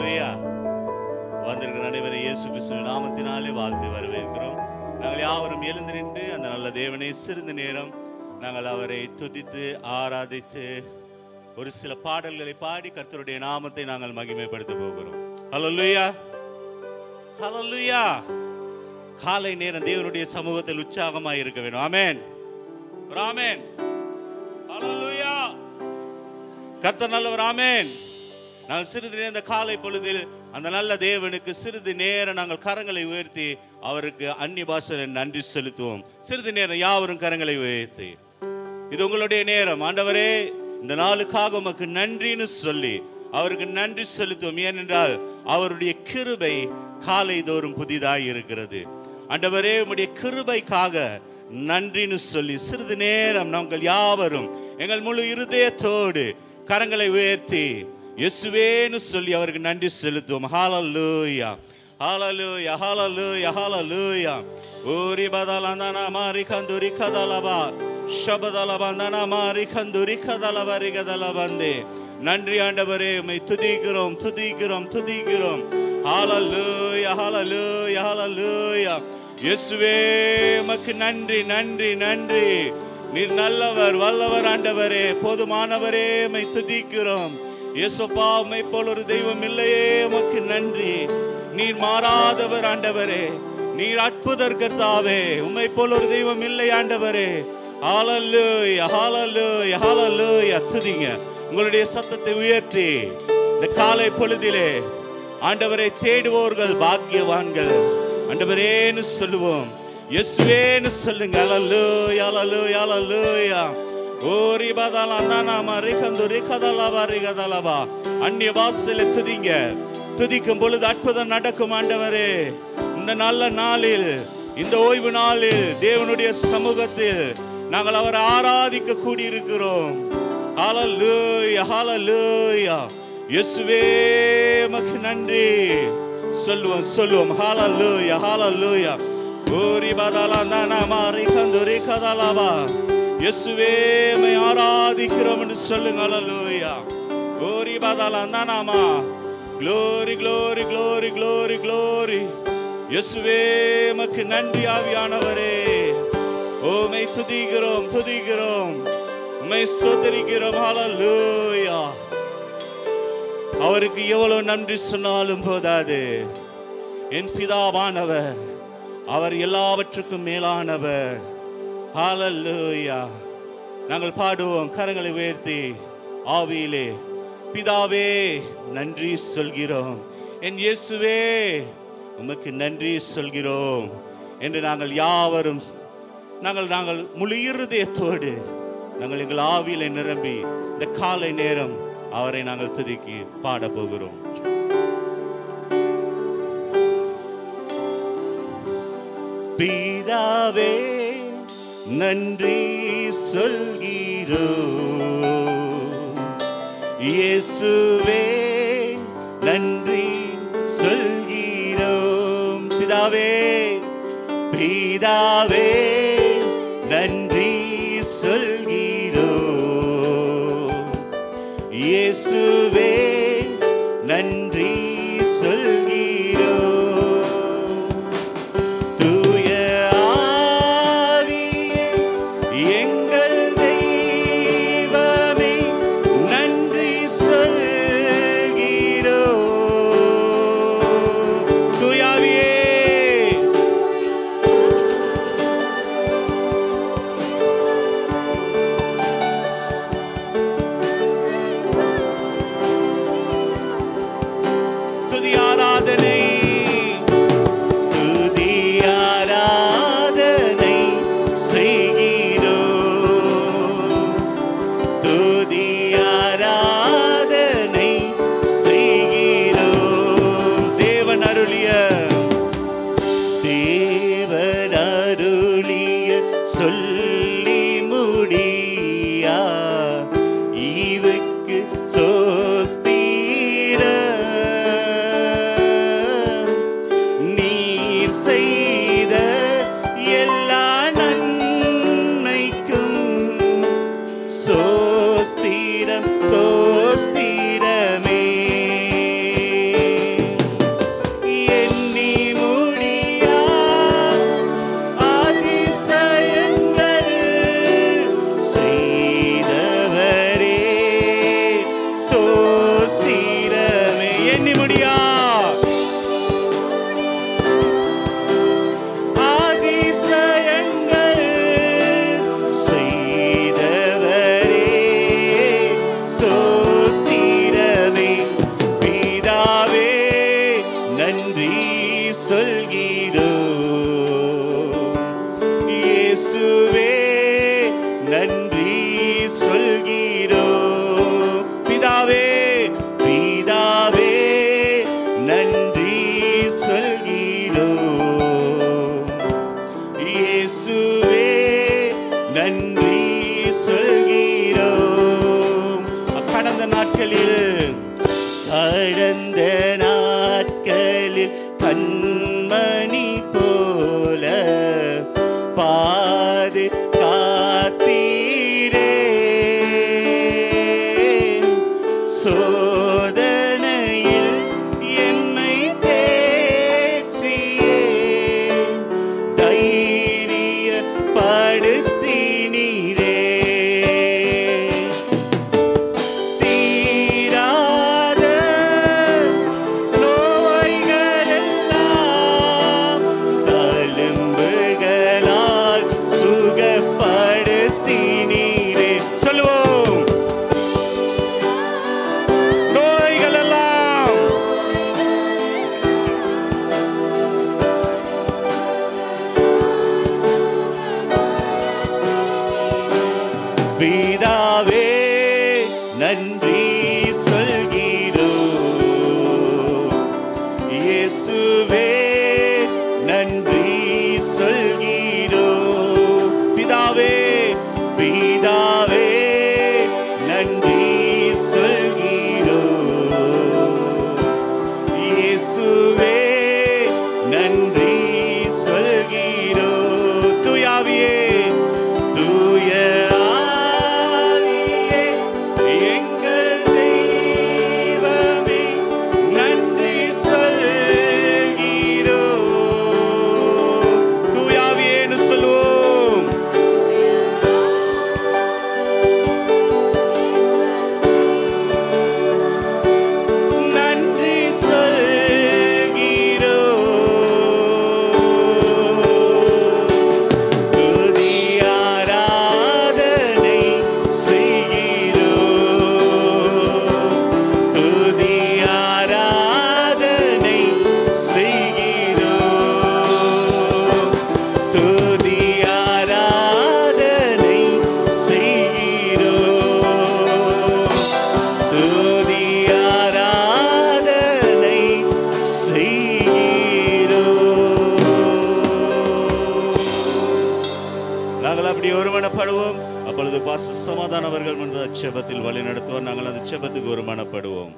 ஹalleluya வந்திருக்கிற அனைவரும் இயேசு கிறிஸ்துவின் நாமத்தினாலே வாழ்த்து வரவேற்கிறோம் நாங்கள் யாவரும் எழுந்து நின்று அந்த நல்ல தேவனை சிறிது நேரம் நாங்கள் அவரை துதித்து ஆராதித்து ஒரு சில பாடல்களை பாடி கர்த்தருடைய நாமத்தை நாங்கள் மகிமைப்படுத்த போகிறோம் ஹalleluya ஹalleluya காலை நேரம் தேவனுடைய சமூகத்தில் உற்சாகமாக இருக்க வேண்டும் ஆமென் ஒரு ஆமென் ஹalleluya கர்த்தர் நல்லவர் ஆமென் நாங்கள் சிறிது நேரம் இந்த காலை பொழுதில் அந்த நல்ல தேவனுக்கு சிறிது நேரம் நாங்கள் கரங்களை உயர்த்தி அவருக்கு அந்நிய பாஷையில் நன்றி செலுத்துவோம் சிறிது நேரம் யாவரும் கரங்களை உயர்த்தி இது உங்களுடைய நேரம் ஆண்டவரே இந்த நாளுக்காக உமக்கு நன்றின்னு சொல்லி அவருக்கு நன்றி செலுத்துவோம் ஏனென்றால் அவருடைய கிருபை காலை தோறும் புதிதாய் இருக்கிறது ஆண்டவரே உம்முடைய கிருபைக்காக நன்றின்னு சொல்லி சிறிது நேரம் நாங்கள் யாவரும் எங்கள் முழு இருதயத்தோடு கரங்களை உயர்த்தி இயேசுவேன்னு சொல்லி அவருக்கு நன்றி செலுத்துவோம் ஹalleluya ஹalleluya ஹalleluya ஹalleluya ஓரி பதலந்தன மாரி கந்துரி கதலபா ஷபதல பந்தன மாரி கந்துரி கதலவரி கதல வந்தே நன்றி ஆண்டவரே உம்மை துதிக்கிறோம் துதிக்கிறோம் துதிக்கிறோம் ஹalleluya ஹalleluya ஹalleluya இயேசுவே உமக்கு நன்றி நன்றி நன்றி நீர் நல்லவர் வல்லவர் ஆண்டவரே போதுமானவரே உம்மை துதிக்கிறோம் இயேசுப்பா உம்மை போல் ஒரு தெய்வம் இல்லையே உமக்கு நன்றி நீர் மாறாதவர் ஆண்டவரே நீர் அற்புதர் கர்த்தாவே உம்மை போல் ஒரு தெய்வம் இல்லை ஆண்டவரே ஹalleluya ஹalleluya ஹalleluya துதிங்க உங்களுடைய சத்தத்தை உயர்த்தி இந்த காலை பொழுதிலே ஆண்டவரை தேடுவோர்கள் பாக்கியவான்கள் ஆண்டவரேன்னு சொல்லுவோம் இயேசுவேன்னு சொல்லுங்க ஹalleluya ஹalleluya ஹalleluya ஓரி பதல அந்தானாமா ரிகந்து ரிகதலவா ரிகதலவா அந்நிய வாசல துதிங்க துதிக்கும் பொழுது அற்புதம் நடக்கும் ஆண்டவரே இந்த நல்ல நாளில் இந்த ஓய்வு நாளில் தேவனுடைய சமூகத்தில் நாங்கள் அவரை ஆராதிக்க கூடியிருக்கிறோம் ஹalleluya ஹalleluya இயேசுவே மக்கு நன்றி சொல்லுவோம் சொல்லுவோம் ஹalleluya ஹalleluya ஓரி பதல அந்தானாமா ரிகந்து ரிகதலவா இயேசுவே மை ஆராதிக்கிறோம் என்று சொல்லுங்க ஹalleluya ஓரி பதல அந்தானாமா glory glory glory glory glory இயேசுவே மக்கு நன்றி ஆவியானவரே ஓமை துதிக்கிறோம் துதிக்கிறோம் உம்மை ஸ்தோத்தரிக்கிறோம் ஹalleluya அவருக்கு எவ்வளவு நன்றி சொன்னாலும் போதாது என் பிதாவானவர் அவர் எல்லாவற்றுக்கும் மேலானவர் ஹalleluya நாங்கள் பாடுவோம் கரங்களை உயர்த்தி ஆவியிலே பிதாவே நன்றி சொல்கிறோம் என் இயேசுவே உமக்கு நன்றி சொல்கிறோம் என்று நாங்கள் யாவரும் நாங்கள் நாங்கள் முழு இருதயத்தோடு நாங்கள் எங்கள் ஆவியிலே நிரம்பி இந்த காலை நேரம் அவரை நாங்கள் துதிக்கி பாட போகிறோம் பிதாவே நன்றி சொல்கிறோ இயேசுவே நன்றி சொல்கிறோம் பிதாவே பிதாவே நன்றி சொல்கிறோ இயேசுவே நன்றி சொல்கிறோ தூய ஆவியே எங்கள் தெய்வமே நன்றி சொல்கிறோ தூய ஆவியே துதி ஆராதனை கடந்த நாட்களில் கடந்த நாட்களில் கண்மணி போல பாது காத்தீரே சோதனையில் என்னை தேற்றியே தைரியப்படுத்தினீரே தீராத நோய்களெல்லாம் தழும்புகளால் சுகப்படுத்தினீரே சொல்லுவோம் நோய்களெல்லாம் பிதாவே நன்றி சொல்கிறோ இயேசுவே நன்றி சொல்கிறோ பிதாவே பிதாவே நன்றி சொல்கிறோ இயேசுவே நன்றி சொல்கிறோ துயாவியே தூய ஆவியே, எங்கள் தெய்வமே, நன்றி சொல்கிறோ தூயாவியேன்னு சொல்லுவோம் நன்றி சொல்கிறோ துதி ஆராதனை செய்கிறோ துதி ஆராதனை செய்கிறோ துதி ஆராதனை செய்கிறோ துதி ஆராதனை செய்கிறோம். நாங்கள் அப்படி ஒருமனப்படுவோம் அப்பொழுது பாச சமாதான அவர்கள் முன்பு அச்சபத்தில் வழி நடத்துவோம் நாங்கள் அந்த செபத்துக்கு ஒருமனப்படுவோம்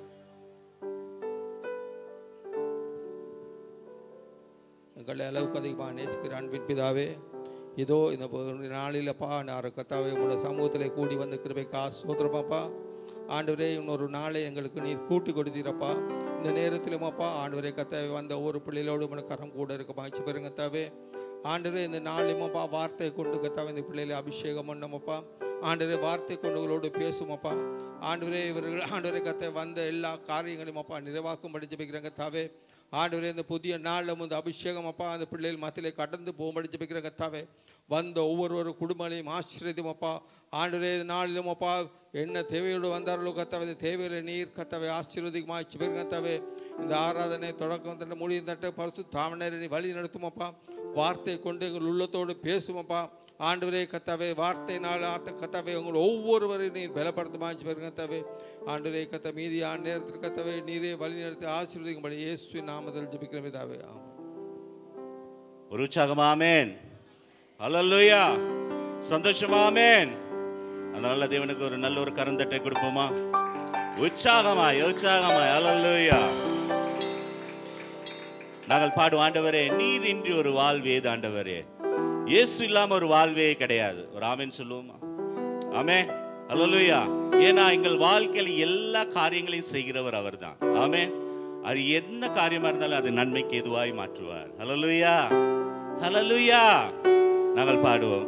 எங்களை அளவுக்கு அதிகமாக நேசிக்கிற அன்பின் பிதாவே இதோ இந்த ப- நாளிலப்பா நான் கத்தாவே உங்களோட சமூகத்தில் கூடி வந்து கிருபைக்கா சோதரமாப்பா ஆண்டவரே இன்னொரு நாளை எங்களுக்கு நீர் கூட்டி கொடுத்தீரப்பா இந்த நேரத்திலுமாப்பா ஆண்டவரே கத்தாவே வந்த ஒவ்வொரு பிள்ளைகளோடு உனக்கு கரம் கூட இருக்க மாச்சு பெருங்க கத்தாவே ஆண்டவரே இந்த நாளிலுமாப்பா வார்த்தையை கொண்டு கத்தாவே இந்த பிள்ளைகளை அபிஷேகம் பண்ணமப்பா ஆண்டவரே வார்த்தை கொண்டுகளோடு பேசுமப்பா ஆண்டவரே இவர்கள் ஆண்டவரே கத்தை வந்த எல்லா காரியங்களையும் அப்பா நிறைவாக்கும்படி ஜெபிக்கிறேங்க தாவே ஆண்டவரே இந்த புதிய நாளில் வந்து அபிஷேகம் அப்பா அந்த பிள்ளைகள் மத்தியிலே கடந்து போகும்படி ஜெபிக்கிற கத்தாவே வந்த ஒவ்வொரு குடும்பங்களையும் ஆசிரியதும் அப்பா ஆண்டவரே இந்த நாளிலும் அப்பா என்ன தேவையோடு வந்தார்களோ கத்தாவே இந்த தேவையில நீர் கத்தாவே ஆசீர்வதிக்குமா ஜெபிக்கிற கத்தாவே இந்த ஆராதனை தொடக்கம் தட்ட முடியும் தட்ட பரிசு தாமனரை நீ வழி நடத்துமப்பா வார்த்தை கொண்டு எங்கள் உள்ளத்தோடு பேசுமப்பா ஆண்டவரே கத்தாவே வார்த்தையினால் ஆத்த கத்தாவே உங்கள் ஒவ்வொருவரையும் நீர் பலப்படுத்துமா ஜெபிக்கிற கத்தாவே ஆண்டவரே கத்த மீதி ஆண்டு நேரத்தில் கத்தவே நீரே வழி நடத்தி ஆசீர்வதிக்கும்படி இயேசு நாமத்தில் ஜெபிக்கிற விதாவே ஆமென் ஒரு உற்சாகமாமேன் அல்லல்லுயா சந்தோஷமாமேன் அதனால தேவனுக்கு ஒரு நல்ல ஒரு கரந்தட்டை கொடுப்போமா உற்சாகமாய் உற்சாகமாய் அல்லல்லுயா நாங்கள் பாடும் ஆண்டவரே நீர் இன்றி ஒரு வாழ்வே இது ஆண்டவரே இயேசு இல்லாம ஒரு வாழ்வே கிடையாது ஒரு ஆமென் சொல்லுவோமா ஆமே அல்லலுயா ஏன்னா எங்கள் வாழ்க்கையில் எல்லா காரியங்களையும் செய்கிறவர் அவர்தான் ஆமே அது என்ன காரியமா இருந்தாலும் அது நன்மைக்கு எதுவாய் மாற்றுவார் ஹalleluya ஹalleluya நாங்கள் பாடுவோம்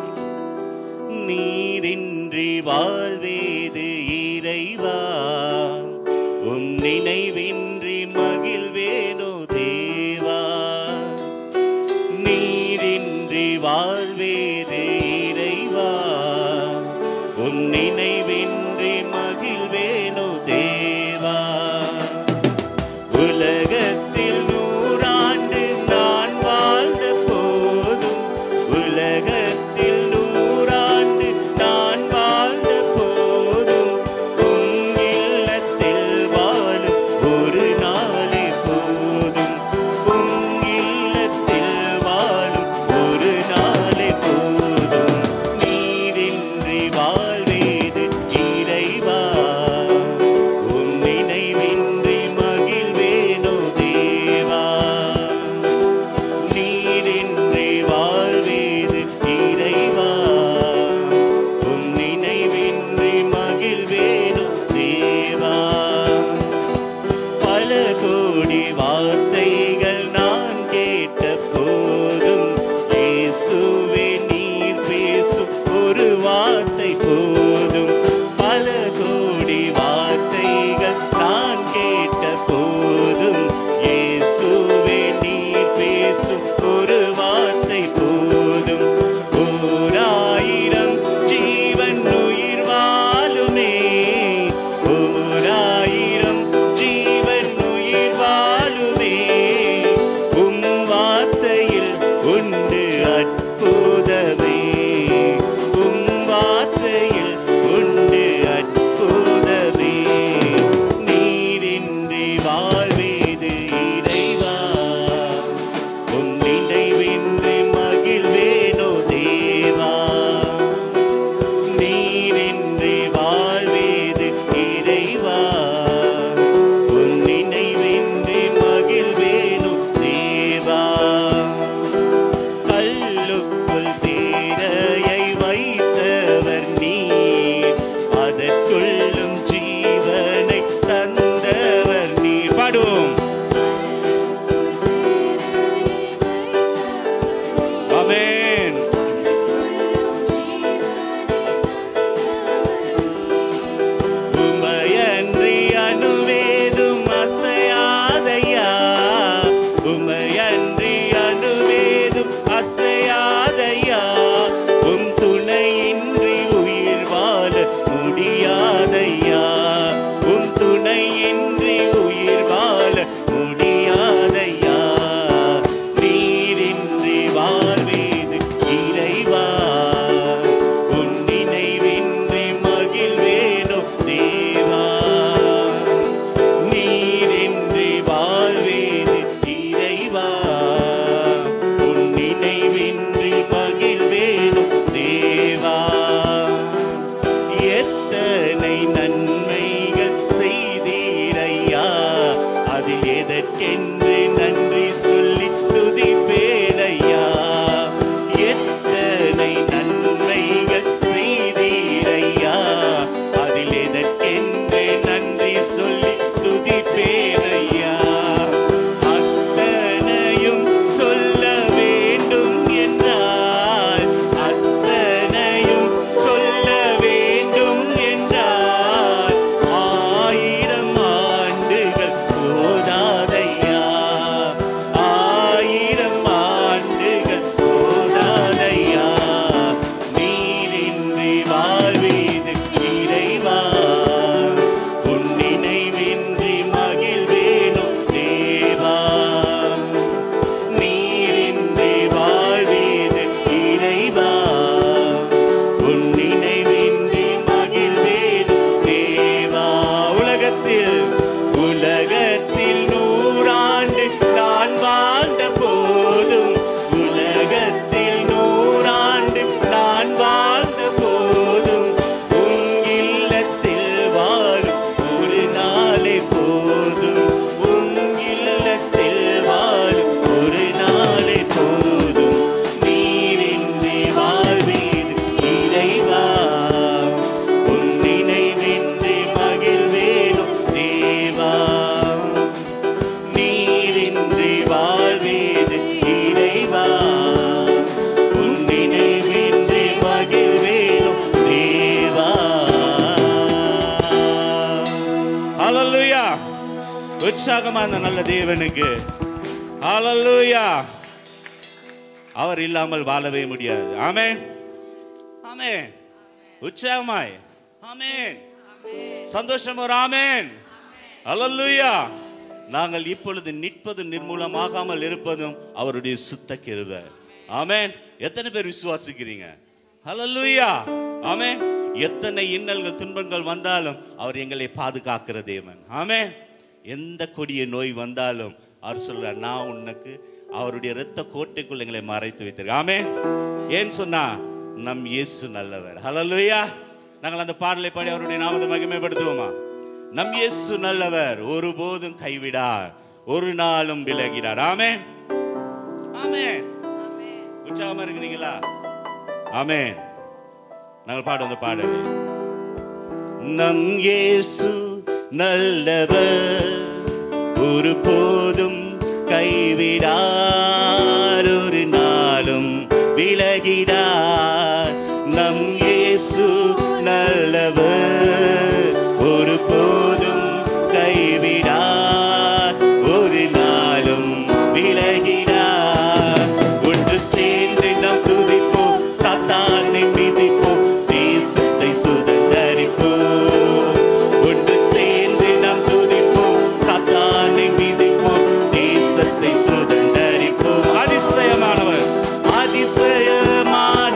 நீரின்றி வாழ்வேது இறைவா உம் நினைவின்றி மகிழ்வேனோ தேவா நீரின்றி வாழ்வேது இறைவா உன் நினைவின்றி மகிழ்வேனோ தேவா உலகத்தில் நூறாண்டு நான் வாழ்ந்த போதும் உலகத்தில் நூறாண்டு நான் வாழ்ந்த போதும் உம் எதற்கென்று நன்றி சொல்லி துதிப்பேனையா எத்தனை நன்மைகள் செய்தீரையா அதில் எதற்கென்று நன்றி சொல்லி துதிப்பேனையா அத்தனையும் சொல்ல வேண்டும் என்றால் அத்தனையும் சொல்ல வேண்டும் என்றால் ஆயிரம் ஆண்டுகள் போதாதையா ஆயிரம் ஆண்டுகள் போதாதையா நீரின்றி வாழ்வீது இறைவா உன் நினைவின்றி மகிழ்வேனும் தேவா நீரின்றி வாழ்வீது இறைவா உன் நினைவின்றி மகிழ்வேனும் தேவா உலகத்தில் உலகத்தில் நூறாண்டு நான் வாழ்ந்த போதும் உலகத்தில் நூறாண்டு நான் வாழ்ந்த போதும் உன் இல்லத்தில் வாழும் ஒரு நாளே போதும் உன் இல்லத்தில் வாழும் ஒரு நாளே போதும் நீரின்றி வாழ்வீது இறைவா உன் நினைவின்றி மகிழ்வேனும் தேவா நீரின்றி வாழ்வீது இறைவா உன் நினைவின்றி மகிழ்வேனும் தேவா ஹalleluya உற்சாகமா அந்த நல்ல தேவனுக்கு ஹalleluya அவர் இல்லாமல் வாழவே முடியாது ஆமென் ஆமென் உற்சாகமாய் ஆமென் சந்தோஷம் ஒரு ஆமென் ஹalleluya நாங்கள் இப்பொழுது நிற்பதும் நிர்மூலமாகாமல் இருப்பதும் அவருடைய சுத்த கிருபை ஆமென் எத்தனை பேர் விசுவாசிக்கிறீங்க ஹalleluya ஆமென் எத்தனை இன்னல்கள் துன்பங்கள் வந்தாலும் அவர் எங்களை பாதுகாக்கிற தேவன் ஆமென் எந்த கொடிய நோய் வந்தாலும் அவர் சொல்றார் நான் உனக்கு அவருடைய இரத்த கோட்டைக்குள் எங்களை மறைத்து வைத்திருக்கேன் ஆமென் ஏன் சொன்னா நம் இயேசு நல்லவர் ஹalleluya நாங்கள் அந்த பாடலை பாடி அவருடைய நாமத்தை மகிமைப்படுத்துவோமா நம் இயேசு நல்லவர் ஒருபோதும் கைவிடார் ஒரு நாளும் விலகிடார் ஆமென் ஆமென் உற்சாகமா இருக்கிறீங்களா ஆமென் நாங்கள் பாடும் அந்த பாடலை நம் இயேசு நல்லவர் ஒருபோதும் கைவிடார் ஒரு நாளும் விலகிடார் நம் இயேசு நல்லவர் ஒருபோதும் கைவிடார் ஒரு நாளும் விலகிடார் ஒன்று சேர்ந்து நாம் துதிப்போம் சாத்தானை மிதிப்போம் தேசத்தை சுதந்தரிப்போம் ஒன்று சேர்ந்து நாம் துதிப்போம் சாத்தானை மிதிப்போம் தேசத்தை சுதந்தரிப்போம் அதிசயமானவர் அதிசயமான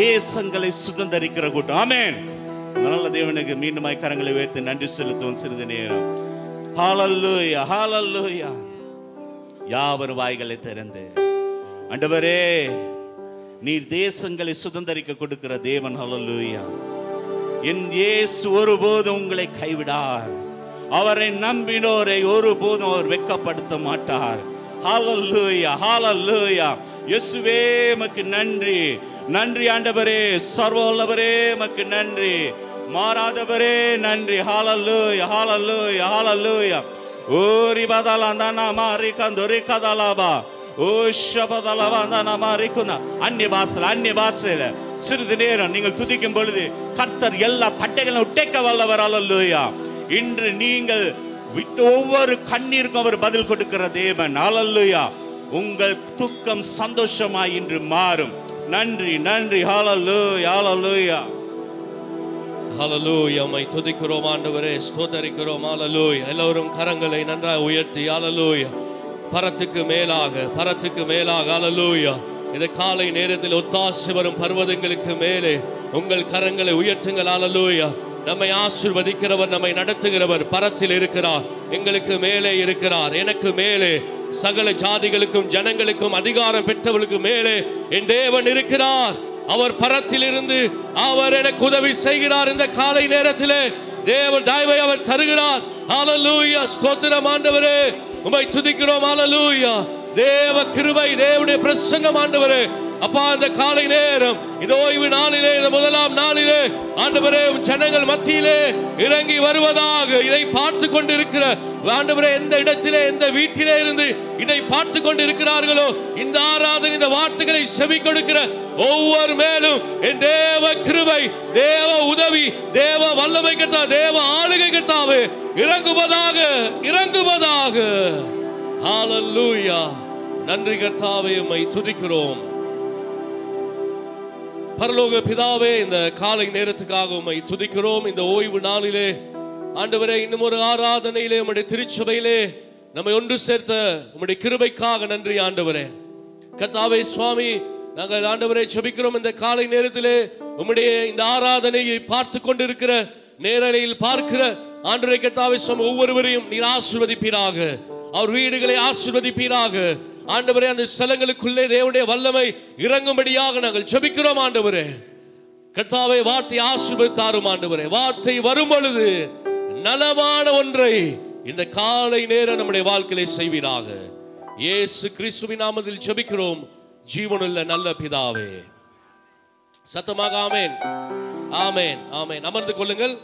தேசங்களை சுதந்தரிக்கிற கூட்டம் ஆமென் நல்ல தேவனுக்கு மீண்டுமாய் கரங்களை உயர்த்தி நன்றி செலுத்துவோம் சிறிது நேரம் ஹalleluya ஹalleluya யாவர் வாய்களை திறந்து ஆண்டவரே நீர் தேசங்களை சுதந்தரிக்க கொடுக்கிற தேவன் ஹalleluya என் இயேசு ஒருபோதும் உங்களை கைவிடார் அவரை நம்பினோரை ஒருபோதும் அவர் வெட்கப்படுத்த மாட்டார் ஹalleluya ஹalleluya இயேசுவே மக்கு நன்றி நன்றி ஆண்டவரே சர்வவல்லவரே மக்கு நன்றி மாறாதவரே நன்றி ஹalleluya ஹalleluya ஹalleluya ஓரி பதலாந்தனா மாரி கந்தோரி கதலாபா ஓ ஷபதலவாந்தனா மாரி குனா அந்நிய பாசல அந்நிய பாசல சிறிது நேரம் நீங்கள் துதிக்கும் பொழுது கர்த்தர் எல்லா தட்டைகளும் உடைக்க வல்லவர் அல்லேலூயா இன்று நீங்கள் விட்டு ஒவ்வொரு கண்ணீருக்கும் அவர் பதில் கொடுக்கிற தேவன் அல்லேலூயா உங்கள் துக்கம் சந்தோஷமாய் இன்று மாறும் நன்றி நன்றி ஹalleluya ஹalleluya ஹalleluya உம்மை துதிக்கிறோம் ஆண்டவரே ஸ்தோத்தரிக்கிறோம் ஹalleluya எல்லோரும் கரங்களை நன்றாக உயர்த்தி ஹalleluya பரத்துக்கு மேலாக பரத்துக்கு மேலாக ஹalleluya இந்த காலை நேரத்தில் ஒத்தாசை வரும் பர்வதங்களுக்கு மேலே உங்கள் கரங்களை உயர்த்துங்கள் ஹalleluya நம்மை ஆசிர்வதிக்கிறவர் நம்மை நடத்துகிறவர் பரத்தில் இருக்கிறார் எங்களுக்கு மேலே இருக்கிறார் எனக்கு மேலே சகல ஜாதிகளுக்கும் ஜனங்களுக்கும் அதிகாரம் பெற்றவர்களுக்கு மேலே என் தேவன் இருக்கிறார் அவர் பரத்திலிருந்து அவர் எனக்கு உதவி செய்கிறார் இந்த காலை நேரத்திலே தேவன் தயவை அவர் தருகிறார் ஹalleluya ஸ்தோத்திரம் ஆண்டவரே உம்மை துதிக்கிறோம் ஹalleluya தேவ கிருபை தேவனுடைய பிரசன்னம் ஆண்டவரே அப்பா இந்த காலை நேரம் இந்த ஓய்வு நாளிலே இந்த முதலாம் நாளிலே ஆண்டவரே உம் ஜனங்கள் மத்தியிலே இறங்கி வருவதாக இதை பார்த்து கொண்டிருக்கிற ஆண்டவரே எந்த இடத்திலே எந்த வீட்டிலே இருந்து இதை பார்த்து கொண்டிருக்கிறார்களோ இந்த ஆராதனை இந்த வார்த்தைகளை செவி கொடுக்கிற ஒவ்வொரு மேலும் என் தேவ கிருபை தேவ உதவி தேவ வல்லமை கத்தா தேவ ஆளுகை கத்தாவே இறங்குவதாக இறங்குவதாக ஹalleluya நன்றி கர்த்தாவே உம்மை துதிக்கிறோம் பரலோக பிதாவே இந்த காலை நேரத்துக்காக உம்மை துதிக்கிறோம் இந்த ஓய்வு நாளிலே ஆண்டவரே இன்னும் ஒரு ஆராதனையிலே உம்முடைய திருச்சபையிலே நம்மை ஒன்று சேர்த்த உம்முடைய கிருபைக்காக நன்றி ஆண்டவரே கர்த்தாவே சுவாமி நாங்கள் ஆண்டவரை ஜெபிக்கிறோம் இந்த காலை நேரத்திலே உம்முடைய இந்த ஆராதனையை பார்த்து கொண்டிருக்கிற நேரலையில் பார்க்கிற ஆண்டவரை கர்த்தாவே சுவாமி ஒவ்வொருவரையும் நீர் ஆசீர்வதிப்பீராக அவர் வீடுகளை ஆசீர்வதிப்பீராக ஆண்டவரே அந்த ஸ்தலங்களுக்குள்ளே தேவனுடைய வல்லமை இறங்கும்படியாக நாங்கள் ஜெபிக்கிறோம் ஆண்டவரே கர்த்தாவை வார்த்தை ஆசீர்வதித்தாரும் ஆண்டவரே வார்த்தை வரும் பொழுது நலமான ஒன்றை இந்த காலை நேரம் நம்முடைய வாழ்க்கையிலே செய்வீராக இயேசு கிறிஸ்துவின் நாமத்தில் ஜெபிக்கிறோம் ஜீவனுள்ள நல்ல பிதாவே சத்தமாக ஆமேன் ஆமேன் ஆமேன் அமர்ந்து கொள்ளுங்கள்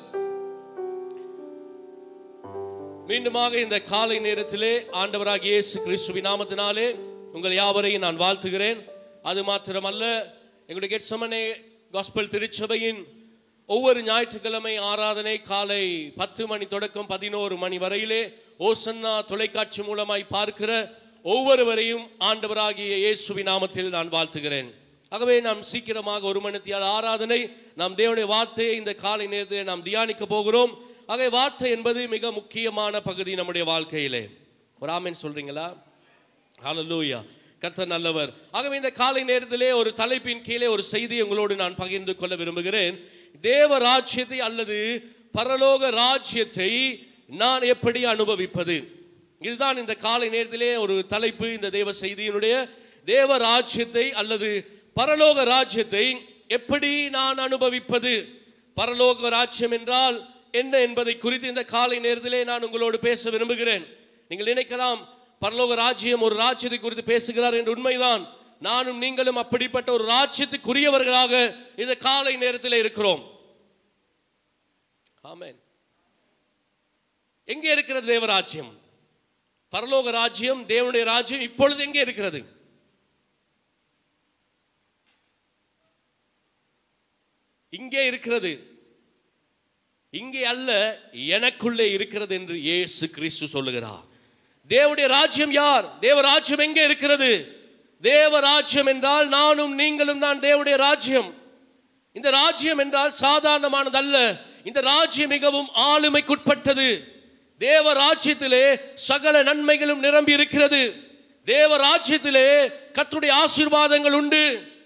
மீண்டுமாக இந்த காலை நேரத்திலே ஆண்டவராக இயேசு கிறிஸ்துவின் நாமத்தினாலே உங்கள் யாவரையும் நான் வாழ்த்துகிறேன் அது மாத்திரமல்ல எங்களுடைய கெட்சமனே காஸ்பல் திருச்சபையின் ஒவ்வொரு ஞாயிற்றுக்கிழமை ஆராதனை காலை பத்து மணி தொடக்கம் பதினோரு மணி வரையிலே ஓசன்னா தொலைக்காட்சி மூலமாய் பார்க்கிற ஒவ்வொருவரையும் ஆண்டவராகிய இயேசுவின் நாமத்தில் நான் வாழ்த்துகிறேன் ஆகவே நாம் சீக்கிரமாக ஒரு மணித்தியால் ஆராதனை நாம் தேவனுடைய வார்த்தையை இந்த காலை நேரத்தில் நாம் தியானிக்க போகிறோம் ஆகவே வார்த்தை என்பது மிக முக்கியமான பகுதி நம்முடைய வாழ்க்கையிலே ஒரு ஆமென் சொல்றீங்களா ஹalleluya கர்த்தர் நல்லவர் ஆகவே இந்த காலை நேரத்திலே ஒரு தலைப்பின் கீழே ஒரு செய்தி உங்களோடு நான் பகிர்ந்து கொள்ள விரும்புகிறேன் தேவ ராஜ்யத்தை அல்லது பரலோக ராஜ்யத்தை நான் எப்படி அனுபவிப்பது இதுதான் இந்த காலை நேரத்திலே ஒரு தலைப்பு இந்த தேவ செய்தியினுடைய தேவ ராஜ்யத்தை அல்லது பரலோக ராஜ்யத்தை எப்படி நான் அனுபவிப்பது பரலோக ராஜ்யம் என்றால் என்ன என்பதை குறித்து இந்த காலை நேரத்திலே நான் உங்களோடு பேச விரும்புகிறேன் நீங்கள் நினைக்கலாம் பரலோக ராஜ்யம் ஒரு ராஜ்யத்தை குறித்து பேசுகிறார் என்று உண்மைதான் நானும் நீங்களும் அப்படிப்பட்ட ஒரு ராஜ்யத்துக்குரியவர்களாக இந்த காலை நேரத்தில் இருக்கிறோம் ஆமென் எங்கே இருக்கிறது தேவராஜ்யம் பரலோக ராஜ்யம் தேவனுடைய ராஜ்யம் இப்பொழுது எங்கே இருக்கிறது இங்கே இருக்கிறது இங்கே அல்ல எனக்குள்ளே இருக்கிறது என்று இயேசு கிறிஸ்து சொல்லுகிறார் தேவனுடைய ராஜ்யம் யார் தேவ ராஜ்யம் எங்கே இருக்கிறது தேவ ராஜ்யம் என்றால் நானும் நீங்களும் தான் தேவனுடைய ராஜ்யம் இந்த ராஜ்யம் என்றால் சாதாரணமானதல்ல இந்த ராஜ்யம் மிகவும் ஆளுமைக்குட்பட்டது தேவ ராஜ்யத்திலே சகல நன்மைகளும் நிரம்பி இருக்கிறது தேவ ராஜ்யத்திலே கர்த்தருடைய ஆசீர்வாதங்கள் உண்டு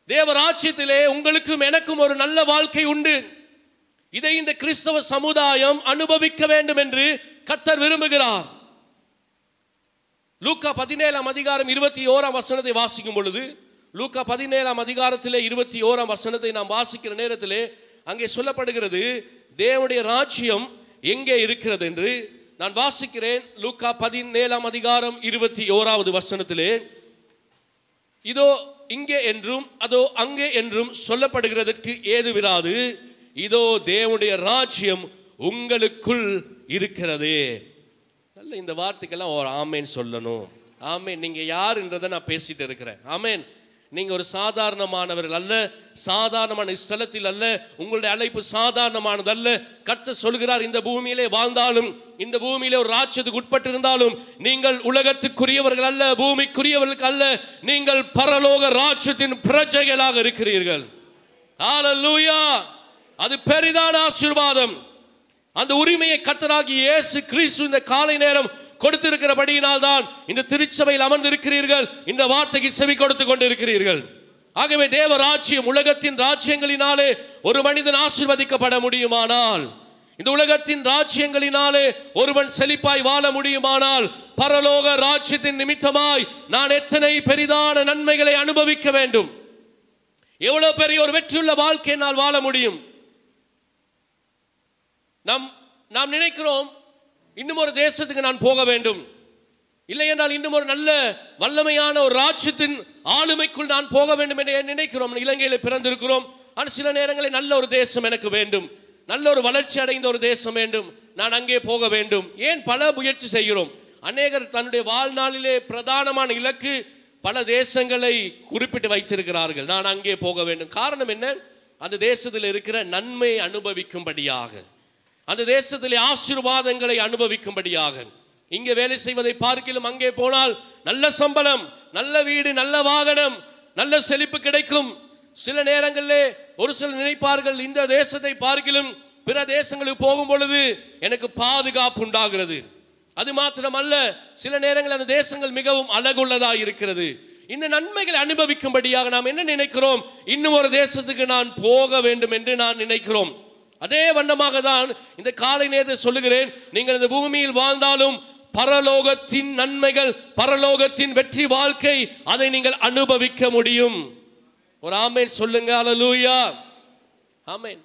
தேவ ராஜ்யத்திலே உங்களுக்கும் எனக்கும் ஒரு நல்ல வாழ்க்கை உண்டு இதை இந்த கிறிஸ்தவ சமுதாயம் அனுபவிக்க வேண்டும் என்று கத்தர் விரும்புகிறார் லூக்கா பதினேழாம் அதிகாரம் இருபத்தி ஓராம் வசனத்தை வாசிக்கும் பொழுது லூக்கா பதினேழாம் அதிகாரத்திலே இருபத்தி ஓராம் வசனத்தை நாம் வாசிக்கிற நேரத்திலே அங்கே சொல்லப்படுகிறது தேவனுடைய ராஜ்யம் எங்கே இருக்கிறது என்று நான் வாசிக்கிறேன் லூக்கா பதினேழாம் அதிகாரம் இருபத்தி ஓராவது வசனத்திலே இதோ இங்கே என்றும் அதோ அங்கே என்றும் சொல்லப்படுகிறதற்கு ஏதுவிராது இதோ தேவனுடைய ராஜ்யம் உங்களுக்குள் இருக்கிறதே நல்ல இந்த வார்த்தைக்கெல்லாம் ஒரு ஆமேன் சொல்லணும் ஆமேன் நீங்க யாருன்றதை நான் பேசிட்டு இருக்கிறேன் ஆமேன் நீங்க ஒரு சாதாரணமானவர்கள் அல்ல சாதாரணமான ஸ்தலத்தில் அல்ல உங்களுடைய அழைப்பு சாதாரணமானது அல்ல கர்த்த சொல்கிறார் இந்த பூமியிலே வாழ்ந்தாலும் இந்த பூமியிலே ஒரு ராஜ்யத்துக்கு உட்பட்டு இருந்தாலும் நீங்கள் உலகத்துக்குரியவர்கள் அல்ல பூமிக்குரியவர்களுக்கு அல்ல நீங்கள் பரலோக ராஜ்யத்தின் பிரஜைகளாக இருக்கிறீர்கள் ஹalleluya அது பெரிதான ஆசீர்வாதம் அந்த உரிமையை கத்தராகி இயேசு கிறிஸ்து இந்த காலை நேரம் கொடுத்திருக்கிறபடியினால் தான் இந்த திருச்சபையில் அமர்ந்திருக்கிறீர்கள் இந்த வார்த்தைக்கு செவி கொடுத்து கொண்டிருக்கிறீர்கள் ஆகவே தேவ ராஜ்யம் உலகத்தின் ராஜ்யங்களினாலே ஒரு மனிதன் ஆசீர்வதிக்கப்பட முடியுமானால் இந்த உலகத்தின் ராஜ்யங்களினாலே ஒருவன் செழிப்பாய் வாழ முடியுமானால் பரலோக ராஜ்யத்தின் நிமித்தமாய் நான் எத்தனை பெரிதான நன்மைகளை அனுபவிக்க வேண்டும் எவ்வளவு பெரிய ஒரு வெற்றியுள்ள வாழ்க்கையை நான் வாழ முடியும் நாம் நாம் நினைக்கிறோம் இன்னும் ஒரு தேசத்துக்கு நான் போக வேண்டும் இல்லை என்றால் இன்னும் ஒரு நல்ல வல்லமையான ஒரு ராஜ்யத்தின் ஆளுமைக்குள் நான் போக வேண்டும் என்று நினைக்கிறோம் இலங்கையில் பிறந்திருக்கிறோம் ஆனால் சில நேரங்களில் நல்ல ஒரு தேசம் எனக்கு வேண்டும் நல்ல ஒரு வளர்ச்சி அடைந்த ஒரு தேசம் வேண்டும் நான் அங்கே போக வேண்டும் ஏன் பல முயற்சி செய்கிறோம் அநேகர் தன்னுடைய வாழ்நாளிலே பிரதானமான இலக்கு பல தேசங்களை குறிப்பிட்டு வைத்திருக்கிறார்கள் நான் அங்கே போக வேண்டும் காரணம் என்ன அந்த தேசத்தில் இருக்கிற நன்மை அனுபவிக்கும்படியாக அந்த தேசத்திலே ஆசீர்வாதங்களை அனுபவிக்கும்படியாக இங்கே வேலை செய்வதை பார்க்கிலும் அங்கே போனால் நல்ல சம்பளம் நல்ல வீடு நல்ல வாகனம் நல்ல செழிப்பு கிடைக்கும் சில நேரங்களிலே ஒரு சிலர் நினைப்பார்கள் இந்த தேசத்தை பார்க்கிலும் பிற தேசங்களுக்கு போகும் பொழுது எனக்கு பாதுகாப்பு உண்டாகிறது அது மாத்திரமல்ல சில நேரங்களில் அந்த தேசங்கள் மிகவும் அழகுள்ளதா இருக்கிறது இந்த நன்மைகளை அனுபவிக்கும்படியாக நாம் என்ன நினைக்கிறோம் இன்னும் ஒரு தேசத்துக்கு நான் போக வேண்டும் என்று நான் நினைக்கிறோம் அதே வண்ணமாக தான் இந்த காலை நேரத்தை சொல்லுகிறேன் நீங்கள் இந்த பூமியில் வாழ்ந்தாலும் பரலோகத்தின் நன்மைகள் பரலோகத்தின் வெற்றி வாழ்க்கை அதை நீங்கள் அனுபவிக்க முடியும் ஒரு ஆமேன் சொல்லுங்க அலலூயா ஆமேன்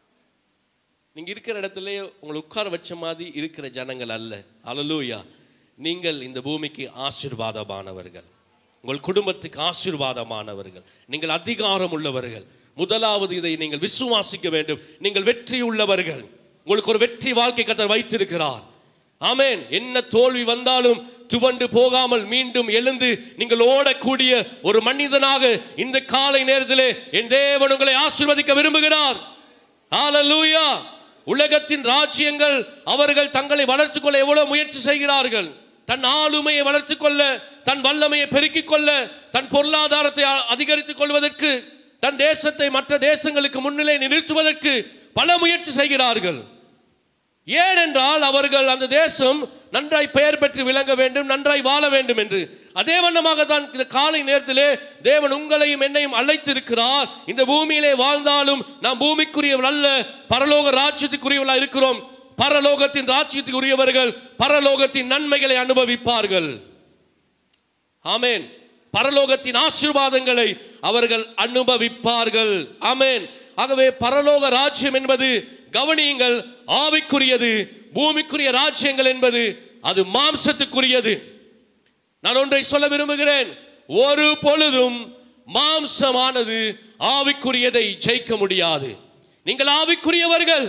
நீங்க இருக்கிற இடத்துல உங்களை உட்கார வச்ச மாதிரி இருக்கிற ஜனங்கள் அல்ல அலலூயா நீங்கள் இந்த பூமிக்கு ஆசீர்வாதமானவர்கள் உங்கள் குடும்பத்துக்கு ஆசீர்வாதமானவர்கள் நீங்கள் அதிகாரம் உள்ளவர்கள் முதலாவது இதை நீங்கள் விசுவாசிக்க வேண்டும் நீங்கள் வெற்றி உள்ளவர்கள் உங்களுக்கு ஒரு வெற்றி வாழ்க்கை கத்தர் வைத்திருக்கிறார் ஆமென் என்ன தோல்வி வந்தாலும் துவண்டு போகாமல் மீண்டும் எழுந்து நீங்கள் ஓடக்கூடிய ஒரு மனிதனாக இந்த காலை நேரத்திலே என் தேவன் உங்களை ஆசீர்வதிக்க விரும்புகிறார் ஹalleluya உலகத்தின் ராஜ்யங்கள் அவர்கள் தங்களை வளர்த்துக் கொள்ள எவ்வளவு முயற்சி செய்கிறார்கள் தன் ஆளுமையை வளர்த்துக் கொள்ள தன் வல்லமையை பெருக்கிக் கொள்ள தன் பொருளாதாரத்தை அ- அதிகரித்துக் கொள்வதற்கு தன் தேசத்தை மற்ற தேசங்களுக்கு முன்னிலை நிறுத்துவதற்கு பல முயற்சி செய்கிறார்கள் ஏனென்றால் அவர்கள் அந்த தேசம் நன்றாய் பெயர் பெற்று விளங்க வேண்டும் நன்றாய் வாழ வேண்டும் என்று அதே வண்ணமாக தான் இந்த காலை நேரத்திலே தேவன் உங்களையும் என்னையும் அழைத்திருக்கிறார் இந்த பூமியிலே வாழ்ந்தாலும் நாம் பூமிக்குரியவர்கள் அல்ல பரலோக ராஜ்யத்துக்குரியவர்களா இருக்கிறோம் பரலோகத்தின் ராஜ்யத்துக்குரியவர்கள் பரலோகத்தின் நன்மைகளை அனுபவிப்பார்கள் ஆமென் பரலோகத்தின் ஆசீர்வாதங்களை அவர்கள் அனுபவிப்பார்கள் ஆமென் ஆகவே பரலோக ராஜ்யம் என்பது கவனியுங்கள் ஆவிக்குரியது பூமிக்குரிய ராஜ்யங்கள் என்பது அது மாம்சத்துக்குரியது நான் ஒன்றை சொல்ல விரும்புகிறேன் ஒரு பொழுதும் மாம்சமானது ஆவிக்குரியதை ஜெயிக்க முடியாது நீங்கள் ஆவிக்குரியவர்கள்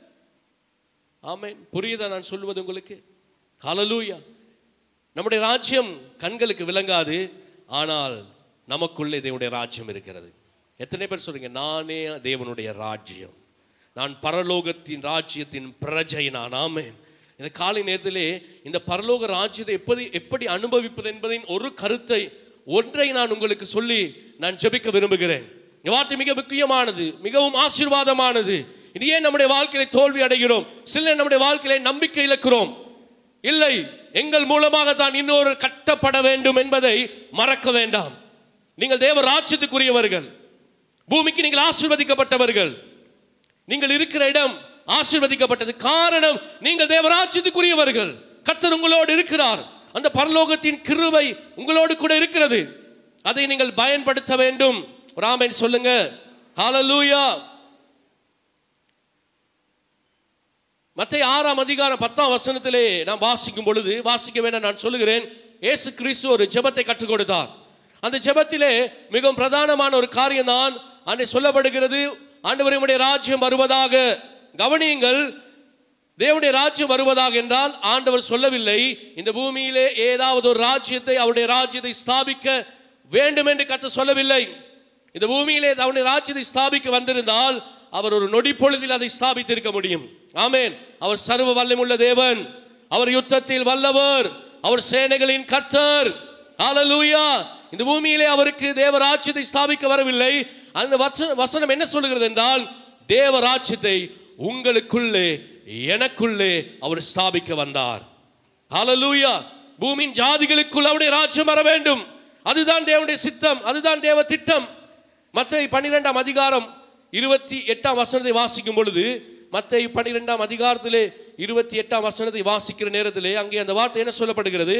ஆமென் புரியுதா நான் சொல்வது உங்களுக்கு ஹalleluya நம்முடைய ராஜ்யம் கண்களுக்கு விளங்காது ஆனால் நமக்குள்ளே தேவனுடைய ராஜ்யம் இருக்கிறது எத்தனை பேர் சொல்றீங்க நானே தேவனுடைய ராஜ்யம் நான் பரலோகத்தின் ராஜ்யத்தின் பிரஜை நான் ஆமென் இந்த காலை நேரத்திலே இந்த பரலோக ராஜ்யத்தை எப்படி எப்படி அனுபவிப்பது என்பதின் ஒரு கருத்தை ஒன்றை நான் உங்களுக்கு சொல்லி நான் ஜெபிக்க விரும்புகிறேன் இந்த வார்த்தை மிக முக்கியமானது மிகவும் ஆசீர்வாதமானது இது ஏன் நம்முடைய வாழ்க்கையில தோல்வி அடைகிறோம் சில நம்முடைய வாழ்க்கையில நம்பிக்கை இழக்கிறோம் இல்லை எங்கள் மூலமாக தான் இன்னொரு கட்டப்பட வேண்டும் என்பதை மறக்க வேண்டாம் நீங்கள் தேவ ராஜ்யத்துக்குரியவர்கள் பூமிக்கு நீங்கள் ஆசீர்வதிக்கப்பட்டவர்கள் நீங்கள் இருக்கிற இடம் ஆசீர்வதிக்கப்பட்டது காரணம் நீங்கள் தேவராஜ்யத்துக்குரியவர்கள் கர்த்தர் உங்களோடு இருக்கிறார் அந்த பரலோகத்தின் கிருபை உங்களோடு கூட இருக்கிறது அதை நீங்கள் பயன்படுத்த வேண்டும் ராமன் சொல்லுங்க ஹalleluya மத்திய ஆறாம் அதிகாரம் பத்தாம் வசனத்திலே நான் வாசிக்கும் பொழுது வாசிக்க வேண்டாம் நான் சொல்லுகிறேன் இயேசு கிறிஸ்து ஒரு ஜெபத்தை கற்றுக் கொடுத்தார் அந்த ஜெபத்திலே மிகவும் பிரதானமான ஒரு காரியம் தான் அன்றை சொல்லப்படுகிறது ஆண்டவருடைய ராஜ்யம் வருவதாக கவனியுங்கள் தேவனுடைய ராஜ்யம் வருவதாக என்றால் ஆண்டவர் சொல்லவில்லை இந்த பூமியிலே ஏதாவது ஒரு ராஜ்யத்தை அவருடைய ராஜ்யத்தை ஸ்தாபிக்க வேண்டும் என்று கத்த சொல்லவில்லை இந்த பூமியிலே அவருடைய ராஜ்யத்தை ஸ்தாபிக்க வந்திருந்தால் அவர் ஒரு நொடி பொழுதில் அதை ஸ்தாபித்திருக்க முடியும் ஆமென் அவர் சர்வ வல்லமுள்ள தேவன் அவர் யுத்தத்தில் வல்லவர் அவர் சேனைகளின் கர்த்தர் ஹalleluya இந்த பூமியிலே அவருக்கு தேவராஜ்யத்தை ஸ்தாபிக்க வரவில்லை அந்த வச- வசனம் என்ன சொல்லுகிறது என்றால் தேவராஜ்யத்தை உங்களுக்குள்ளே எனக்குள்ளே அவர் ஸ்தாபிக்க வந்தார் ஹalleluya பூமியின் ஜாதிகளுக்குள் அவருடைய ராஜ்யம் வர வேண்டும் அதுதான் தேவனுடைய சித்தம் அதுதான் தேவ திட்டம் மத்தேயு பன்னிரெண்டாம் அதிகாரம் இருபத்தி எட்டாம் வசனத்தை வாசிக்கும் பொழுது மத்தேயு பன்னிரெண்டாம் அதிகாரத்திலே இருபத்தி எட்டாம் வசனத்தை வாசிக்கிற நேரத்திலே அங்கே அந்த வார்த்தை என்ன சொல்லப்படுகிறது